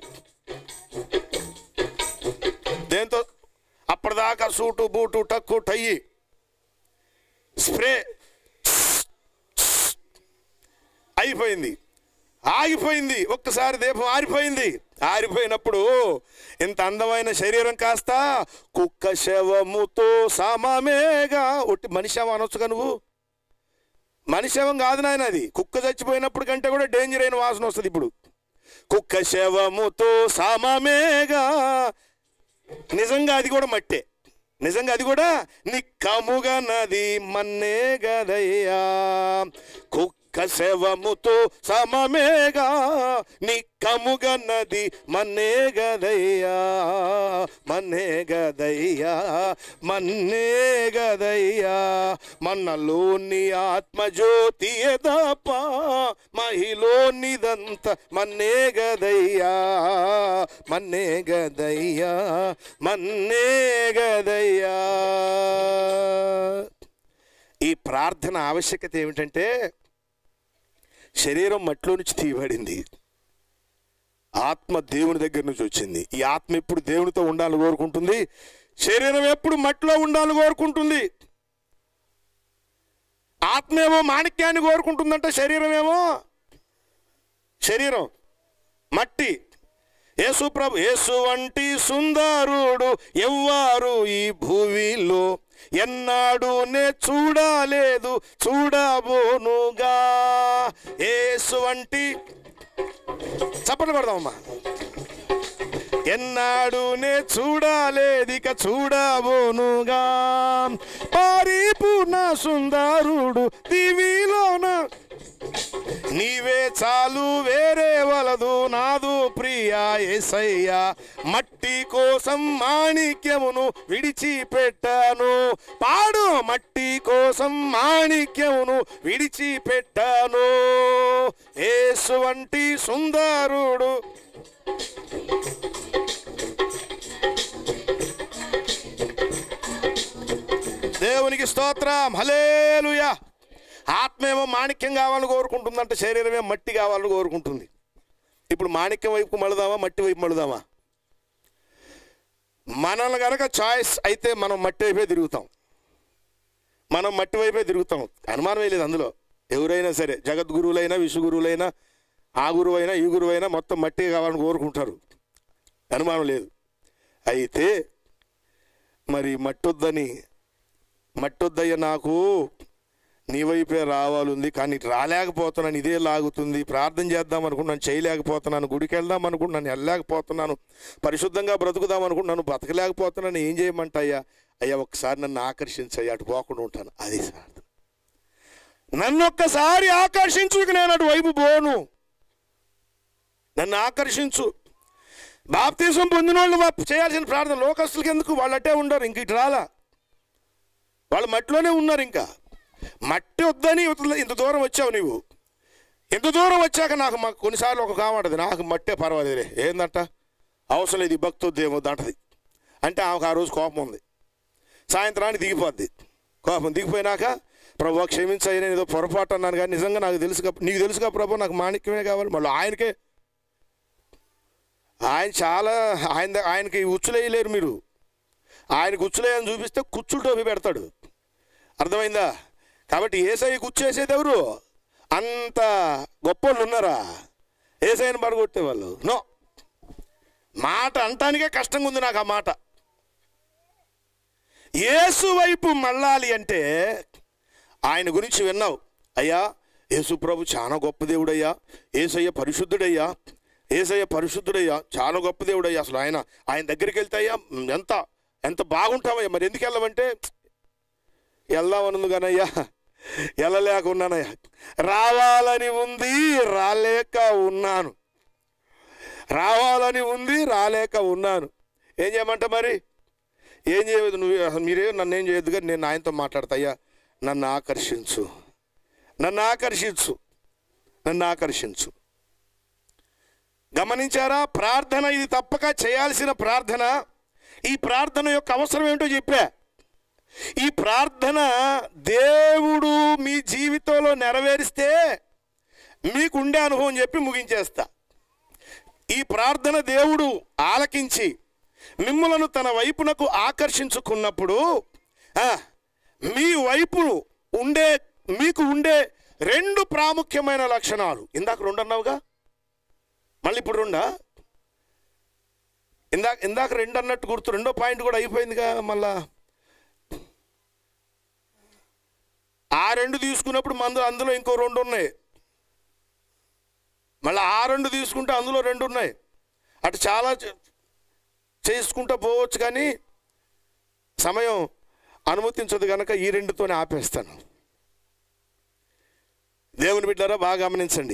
దేంతో అప్పటిదాకా suit boot tuck tie spray అయిపోయింది ఆగిపోయింది ఒక్కసారి దీపం ఆరిపోయింది ఆరిపోయినప్పుడు ఇంత అందమైన శరీరం కాస్త కుక్క శవముతో సమమేగా ఒట్టి మనిషి శవం అనొచ్చుగా నువ్వు మనిషి శవం కాదు నాయన అది కుక్క చచ్చిపోయినప్పుడు కంటే కూడా డేంజర్ అయిన వాసన వస్తుంది ఇప్పుడు కుక్క శవముతో సమమేగా నిజంగా అది కూడా మట్టే నిజంగా అది కూడా నిక్కముగా నది మన్నే గదయ్యా కుక్క శవముతో సమమేగా నిక్కముగా నది మన్నే గదయ్యా మన్నే గదయ్యా మన్నే గదయ్యా మన్నలోని ఆత్మజ్యోతి ఎదప మహిలోనిదంత మన్నే గదయ్యా మన్నే గదయ్యా మన్నే గదయ్యా ఈ ప్రార్థన ఆవశ్యకత ఏమిటంటే శరీరం మట్టిలో నుంచి తీయబడింది ఆత్మ దేవుని దగ్గర నుంచి వచ్చింది ఈ ఆత్మ ఎప్పుడు దేవునితో ఉండాలని కోరుకుంటుంది శరీరం ఎప్పుడు మట్టిలో ఉండాలని కోరుకుంటుంది ఆత్మేమో మాణిక్యాన్ని కోరుకుంటుందంట శరీరం ఏమో శరీరం మట్టి యేసు ప్రభు యేసు వంటి సుందరుడు ఎవ్వారు ఈ భూమిలో ఎన్నాడు నే చూడలేదు చూడబోనుగా యేసు వంటి చప్పట్లు కొడదామమ్మా ఎన్నాడు నే చూడలేదిక చూడబోనుగా పరిపూర్ణ సుందరుడు దివిలోన నీవే చాలు వేరే వలదు నాదు ప్రియా ఏసయ్యా మట్టి కోసం మాణిక్యమును విడిచిపెట్టాను పాడు మట్టి కోసం మాణిక్యమును విడిచిపెట్టాను ఏసు వంటి సుందరుడు దేవునికి స్తోత్రం హలేలుయా ఆత్మేమో మాణిక్యం కావాలని కోరుకుంటుందంటే శరీరమే మట్టి కావాలని కోరుకుంటుంది ఇప్పుడు మాణిక్యం వైపు మళ్ళదామా మట్టి వైపు మళ్ళదామా మనల్ని కనుక చాయిస్ అయితే మనం మట్టి వైపే తిరుగుతాం మనం మట్టి వైపే తిరుగుతాం అనుమానమే లేదు అందులో ఎవరైనా సరే జగద్గురువులైనా విశ్వగురువులైనా ఆ గురువైనా ఈ గురువైనా మొత్తం మట్టి కావాలని కోరుకుంటారు అనుమానం లేదు అయితే మరి మట్టొద్దని మట్టొద్దయ్య నాకు నీ వైపే రావాలుంది కానీ ఇటు రాలేకపోతున్నాను ఇదే లాగుతుంది ప్రార్థన చేద్దాం అనుకుంటున్నాను చేయలేకపోతున్నాను గుడికి వెళ్దాం అనుకుంటున్నాను వెళ్ళలేకపోతున్నాను పరిశుద్ధంగా బ్రతుకుదాం అనుకుంటున్నాను బ్రతకలేకపోతున్నాను ఏం చేయమంటాయ్యా అయ్యా ఒక్కసారి నన్ను ఆకర్షించయ్యా అటు పోకుండా ఉంటాను అది సార్ నన్ను ఒక్కసారి ఆకర్షించు ఇక నేను అటు వైపు పోను నన్ను ఆకర్షించు బాప్తీసం పొందిన వాళ్ళు వా- చేయాల్సిన ప్రార్థన లోకస్తులకి ఎందుకు వాళ్ళు అట్టే ఉండరు ఇంక ఇటు రాలా వాళ్ళు మట్టిలోనే ఉన్నారు ఇంకా మట్టి వద్దని ఇవతల ఇంత దూరం వచ్చావు నీవు ఇంత దూరం వచ్చాక నాకు మాకు కొన్నిసార్లు ఒక కామంటది నాకు మట్టే పర్వాలేదులే ఏందంట అవసరం లేదు ఈ భక్తి వద్దేమో అంటది అంటే ఆమెకు ఆ రోజు కోపం ఉంది సాయంత్రానికి దిగిపోద్ది కోపం దిగిపోయినాక ప్రభు క్షమించయ్య నేను ఏదో పొరపాటు అన్నాను కానీ నిజంగా నాకు తెలుసుగా నీకు తెలుసుగా ప్రభు నాకు మాణిక్యమే కావాలి మళ్ళీ ఆయనకే ఆయన చాలా ఆయన ద- ఆయనకి ఉచ్చులేయలేరు మీరు ఆయనకు ఉచ్చులేయని చూపిస్తే కుచ్చులు టోపి పెడతాడు అర్థమైందా కాబట్టి ఏసఐ గుచ్చేసేది ఎవరు అంత గొప్పోళ్ళు ఉన్నారా ఏసైని పడగొట్టే వాళ్ళు నో మాట అంటానికే కష్టంగా ఉంది నాకు ఆ మాట యేసు వైపు మళ్ళాలి అంటే ఆయన గురించి విన్నావు అయ్యా యేసు ప్రభు చాలా గొప్ప దేవుడయ్యా ఏసయ్య పరిశుద్ధుడయ్యా ఏసయ్య పరిశుద్ధుడయ్యా చాలా గొప్ప దేవుడయ్యా అసలు ఆయన ఆయన దగ్గరికి వెళ్తే అయ్యా ఎంత ఎంత బాగుంటామయ్యా మరి ఎందుకు వెళ్ళమంటే వెళ్దామనుంది కానయ్యా వెళ్ళలేక ఉన్నానయ్యా రావాలని ఉంది రాలేక ఉన్నాను రావాలని ఉంది రాలేక ఉన్నాను ఏం చేయమంట మరి ఏం చేయదు నువ్వు అసలు మీరే నన్ను ఏం చేయొద్దు కానీ నేను ఆయనతో మాట్లాడతాయ్యా నన్ను ఆకర్షించు నన్ను ఆకర్షించు నన్ను ఆకర్షించు గమనించారా ప్రార్థన ఇది తప్పక చేయాల్సిన ప్రార్థన ఈ ప్రార్థన యొక్క అవసరం ఏంటో చెప్పా ఈ ప్రార్థన దేవుడు మీ జీవితంలో నెరవేరిస్తే మీకుండే అనుభవం చెప్పి ముగించేస్తా ఈ ప్రార్థన దేవుడు ఆలకించి మిమ్మలను తన వైపునకు ఆకర్షించుకున్నప్పుడు ఆ, మీ వైపు ఉండే మీకు ఉండే రెండు ప్రాముఖ్యమైన లక్షణాలు ఇందాక రెండు అన్నావుగా మళ్ళీ ఇప్పుడు రెండా ఇందాక ఇందాక రెండు అన్నట్టు గుర్తు రెండో పాయింట్ కూడా అయిపోయిందిగా మళ్ళా ఆ రెండు తీసుకున్నప్పుడు మందు అందులో ఇంకో రెండు ఉన్నాయి మళ్ళీ ఆ రెండు తీసుకుంటే అందులో రెండు ఉన్నాయి అటు చాలా చే- చేసుకుంటూ పోవచ్చు కానీ సమయం అనుమతించదు కనుక ఈ రెండుతోనే ఆపేస్తాను దేవుని బిడ్డారా బాగా గమనించండి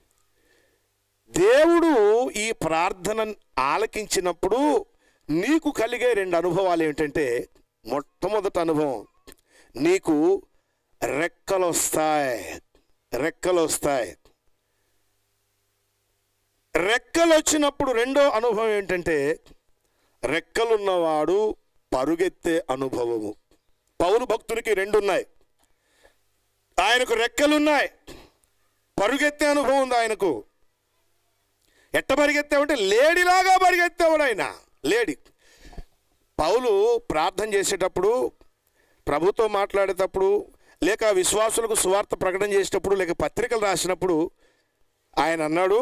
దేవుడు ఈ ప్రార్థన ఆలకించినప్పుడు నీకు కలిగే రెండు అనుభవాలు ఏమిటంటే మొట్టమొదటి అనుభవం నీకు రెక్కలు వస్తాయి రెక్కలు వస్తాయి రెక్కలు వచ్చినప్పుడు రెండో అనుభవం ఏంటంటే రెక్కలున్నవాడు పరుగెత్తే అనుభవము పౌరు భక్తునికి రెండు ఉన్నాయి ఆయనకు రెక్కలున్నాయి పరుగెత్తే అనుభవం ఉంది ఆయనకు ఎట్ట పరిగెత్తామంటే లేడిలాగా పరిగెత్తేవాడు ఆయన లేడి పౌలు ప్రార్థన చేసేటప్పుడు ప్రభుతో మాట్లాడేటప్పుడు లేక విశ్వాసులకు సువార్త ప్రకటన చేసేటప్పుడు లేక పత్రికలు రాసినప్పుడు ఆయన అన్నాడు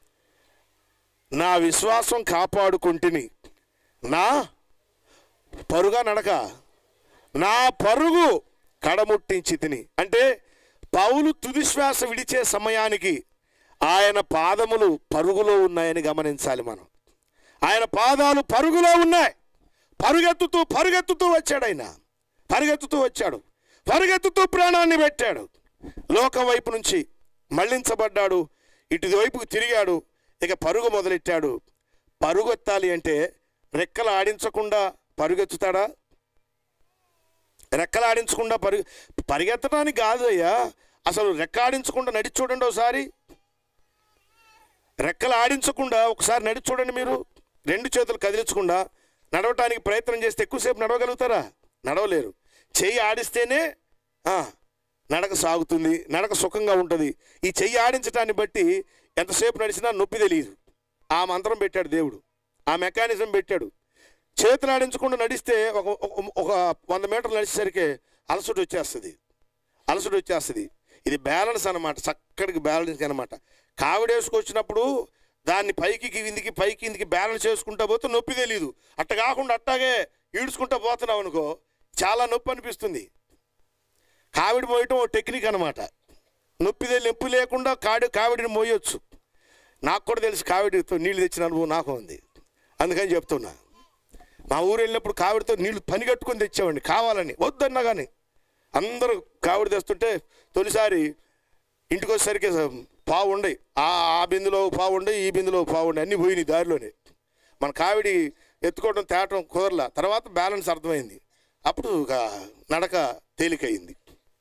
నా విశ్వాసం కాపాడుకుంటుని నా పరుగా నడక నా పరుగు కడముట్టించి తిని అంటే పౌలు తుది శ్వాస విడిచే సమయానికి ఆయన పాదములు పరుగులో ఉన్నాయని గమనించాలి మనం ఆయన పాదాలు పరుగులో ఉన్నాయి పరుగెత్తుతూ పరుగెత్తుతూ వచ్చాడు ఆయన పరుగెత్తుతూ వచ్చాడు పరుగెత్తుతూ ప్రాణాన్ని పెట్టాడు లోకం వైపు నుంచి మళ్ళించబడ్డాడు ఇటు వైపుకు తిరిగాడు ఇక పరుగు మొదలెట్టాడు పరుగెత్తాలి అంటే రెక్కలు ఆడించకుండా పరుగెత్తుతాడా రెక్కలు ఆడించకుండా పరుగు పరిగెత్తడానికి కాదు అయ్యా అసలు రెక్క ఆడించకుండా నడిచి చూడండి ఒకసారి రెక్కలు ఆడించకుండా ఒకసారి నడిచి చూడండి మీరు రెండు చేతులు కదిలించకుండా నడవటానికి ప్రయత్నం చేస్తే ఎక్కువసేపు నడవగలుగుతారా నడవలేరు చెయ్యి ఆడిస్తేనే ఆ, నడక సాగుతుంది నడక సుఖంగా ఉంటుంది ఈ చెయ్యి ఆడించడాన్ని బట్టి ఎంతసేపు నడిచినా నొప్పి తెలియదు ఆ మంత్రం పెట్టాడు దేవుడు ఆ మెకానిజం పెట్టాడు చేతులు ఆడించకుండా నడిస్తే ఒక ఒక- ఒక వంద మీటర్లు నడిచేసరికి అలసట వచ్చేస్తుంది అలసట వచ్చేస్తుంది ఇది బ్యాలెన్స్ అనమాట చక్కడికి బ్యాలెన్స్ అనమాట కావిడేసుకొచ్చినప్పుడు దాన్ని పైకి కిందికి పైకి కిందికి బ్యాలెన్స్ చేసుకుంటా పోతే నొప్పి తెలియదు అట్ట కాకుండా అట్టాగే ఈడ్చుకుంటా పోతున్నావు అనుకో చాలా నొప్పి అనిపిస్తుంది కావిడి మోయటం ఓ టెక్నిక్ అనమాట నొప్పి తెలి- నొప్పి లేకుండా కాడి కావిడిని మోయొచ్చు నాకు కూడా తెలుసు కావిడితో నీళ్ళు తెచ్చిన అనుభవం నాకు ఉంది అందుకని చెప్తున్నా మా ఊరు వెళ్ళినప్పుడు కావిడితో నీళ్లు పని కట్టుకొని తెచ్చామండి కావాలని వద్దన్నా కానీ అందరూ కావిడి తెస్తుంటే తొలిసారి ఇంటికి వచ్చేసరికి పావు ఉండే ఆ ఆ బిందులో పావు ఉండే ఈ బిందులో పావు ఉండే అన్నీ పోయినాయి దారిలోనే మన కావిడి ఎత్తుకోవడం తేవటం కుదరలా తర్వాత బ్యాలెన్స్ అర్థమైంది అప్పుడు ఇక నడక తేలికయింది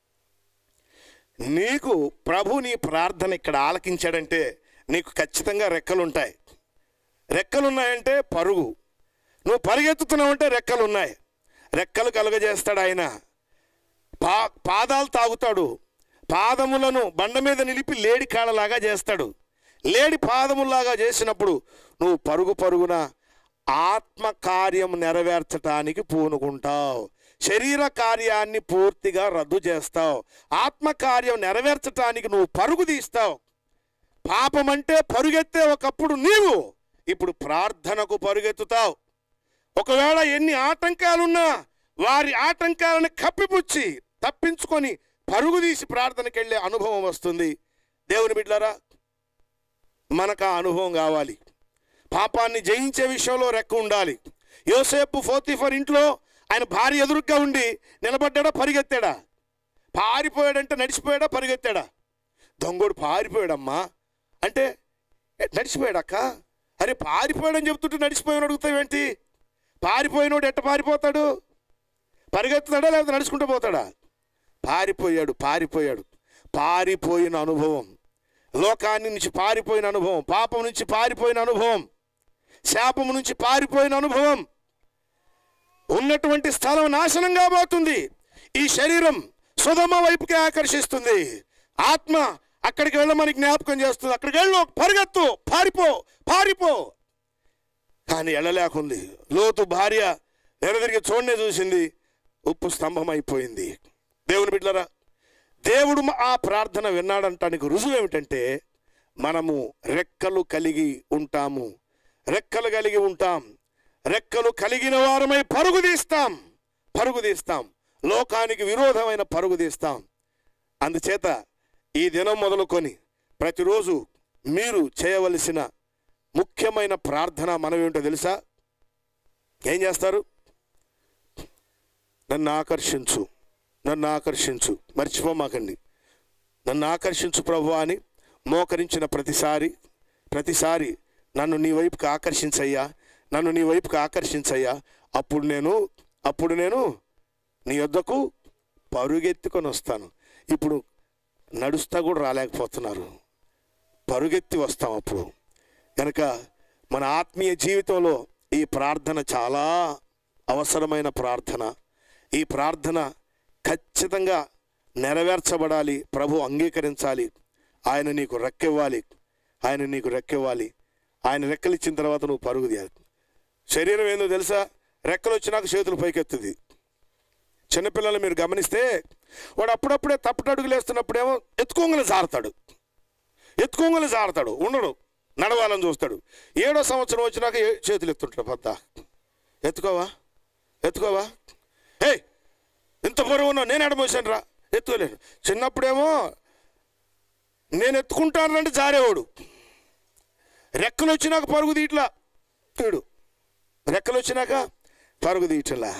నీకు ప్రభు నీ ప్రార్థన ఇక్కడ ఆలకించాడంటే నీకు ఖచ్చితంగా రెక్కలు ఉంటాయి రెక్కలు ఉన్నాయంటే పరుగు నువ్వు పరిగెత్తుతున్నావంటే రెక్కలు ఉన్నాయి రెక్కలు కలుగజేస్తాడు ఆయన పా పాదాలు తాగుతాడు పాదములను బండ మీద నిలిపి లేడి కాళ్ళలాగా చేస్తాడు లేడి పాదములాగా చేసినప్పుడు నువ్వు పరుగు పరుగున ఆత్మ కార్యం నెరవేర్చటానికి పూనుకుంటావు శరీర కార్యాన్ని పూర్తిగా రద్దు చేస్తావు ఆత్మకార్యం నెరవేర్చటానికి నువ్వు పరుగు తీస్తావు పాపం అంటే పరుగెత్తే ఒకప్పుడు నీవు ఇప్పుడు ప్రార్థనకు పరుగెత్తుతావు ఒకవేళ ఎన్ని ఆటంకాలున్నా వారి ఆటంకాలను కప్పిపుచ్చి తప్పించుకొని పరుగు తీసి ప్రార్థనకి వెళ్ళే అనుభవం వస్తుంది దేవుని బిడ్డలారా మనకు ఆ అనుభవం కావాలి పాపాన్ని జయించే విషయంలో రెక్క ఉండాలి యోసేపు ఫోతిఫర్ ఇంట్లో ఆయన భార్య ఎదురుగ్గా ఉండి నిలబడ్డాడా పరిగెత్తాడా పారిపోయాడంటే నడిచిపోయాడా పరిగెత్తాడా దొంగోడు పారిపోయాడమ్మా అంటే "ఏ, నడిచిపోయాడక్క అరే పారిపోయాడని చెప్తుంటే నడిచిపోయాడు అడుగుతావేంటి పారిపోయినోడు ఎట్ట పారిపోతాడు పరిగెత్తుతాడా లేకపోతే నడుచుకుంటూ పోతాడా పారిపోయాడు పారిపోయాడు పారిపోయిన అనుభవం లోకాన్ని నుంచి పారిపోయిన అనుభవం పాపం నుంచి పారిపోయిన అనుభవం శాపం నుంచి పారిపోయిన అనుభవం ఉన్నటువంటి స్థలం నాశనం కాబోతుంది ఈ శరీరం సుధమ వైపుకి ఆకర్షిస్తుంది ఆత్మ అక్కడికి వెళ్ళమని జ్ఞాపకం చేస్తుంది అక్కడికి వెళ్ళు పరిగెత్తు పారిపో పారిపో కానీ వెళ్ళలేకుంది లోతు భార్య ఎరదిరిగి చూడనే చూసింది ఉప్పు స్తంభం అయిపోయింది దేవుని బిడ్డలరా దేవుడు మ- ఆ ప్రార్థన విన్నాడంటానికి రుజువు ఏమిటంటే మనము రెక్కలు కలిగి ఉంటాము రెక్కలు కలిగి ఉంటాం రెక్కలు కలిగిన వారమై పరుగు తీస్తాం పరుగు తీస్తాం లోకానికి విరోధమైన పరుగు తీస్తాం అందుచేత ఈ దినం మొదలుకొని ప్రతిరోజు మీరు చేయవలసిన ముఖ్యమైన ప్రార్థన మనం ఏమిటో తెలుసా ఏం చేస్తారు నన్ను ఆకర్షించు నన్ను ఆకర్షించు మర్చిపోమాకండి నన్ను ఆకర్షించు ప్రభు అని మోకరించిన ప్రతిసారి ప్రతిసారి నన్ను నీ వైపుకి ఆకర్షించయ్యా నన్ను నీ వైపుకి ఆకర్షించయ్యా అప్పుడు నేను అప్పుడు నేను నీ యొద్దకు పరుగెత్తుకొని వస్తాను ఇప్పుడు నడుస్తా కూడా రాలేకపోతున్నారు పరుగెత్తి వస్తాం అప్పుడు కనుక మన ఆత్మీయ జీవితంలో ఈ ప్రార్థన చాలా అవసరమైన ప్రార్థన ఈ ప్రార్థన ఖచ్చితంగా నెరవేర్చబడాలి ప్రభు అంగీకరించాలి ఆయన నీకు రెక్కివ్వాలి ఆయన నీకు రెక్కివ్వాలి ఆయన రెక్కలిచ్చిన తర్వాత నువ్వు పరుగు తీయాలి శరీరం ఏందో తెలుసా రెక్కలు వచ్చినాక చేతులు పైకెత్తుది చిన్నపిల్లలు మీరు గమనిస్తే వాడు అప్పుడప్పుడే తప్పటడుగులు వేస్తున్నప్పుడేమో ఎత్తుకోంగలు జారుతాడు ఎత్తుకోంగలు జారుతాడు ఉండడు నడవాలని చూస్తాడు ఏడో సంవత్సరం వచ్చినాక ఏ- చేతులు ఎత్తుంటాడు పెద్ద ఎత్తుకోవా ఎత్తుకోవా హే ఇంత పొరవు ఉన్నావు నేను ఎడమోసాను రా ఎత్తుకోలేను చిన్నప్పుడేమో నేను ఎత్తుకుంటానంటే జారేవాడు రెక్కలు వచ్చినాక పరుగు తీట్లా తీడు రెక్కలు వచ్చినాక పరుగు తీయట్లా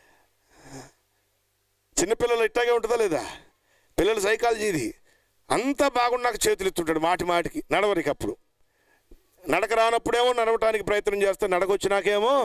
చిన్నపిల్లలు ఇట్టాగే ఉంటుందా లేదా పిల్లల సైకాలజీ ఇది అంతా బాగున్నాక చేతులు ఎత్తుంటాడు మాటి మాటికి నడవరికి అప్పుడు నడక రానప్పుడేమో నడవటానికి ప్రయత్నం చేస్తారు నడక వచ్చినాకేమో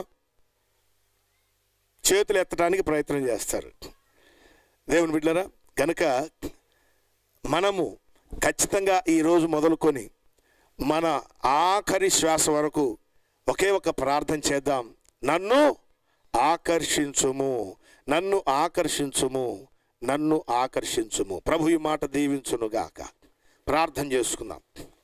చేతులు ఎత్తడానికి ప్రయత్నం చేస్తారు దేవుని బిడ్డరా కనుక మనము ఖచ్చితంగా ఈరోజు మొదలుకొని మన ఆఖరి శ్వాస వరకు ఒకే ఒక ప్రార్థన చేద్దాం నన్ను ఆకర్షించుము నన్ను ఆకర్షించుము నన్ను ఆకర్షించుము ప్రభు ఈ మాట దీవించునుగాక ప్రార్థన చేసుకుందాం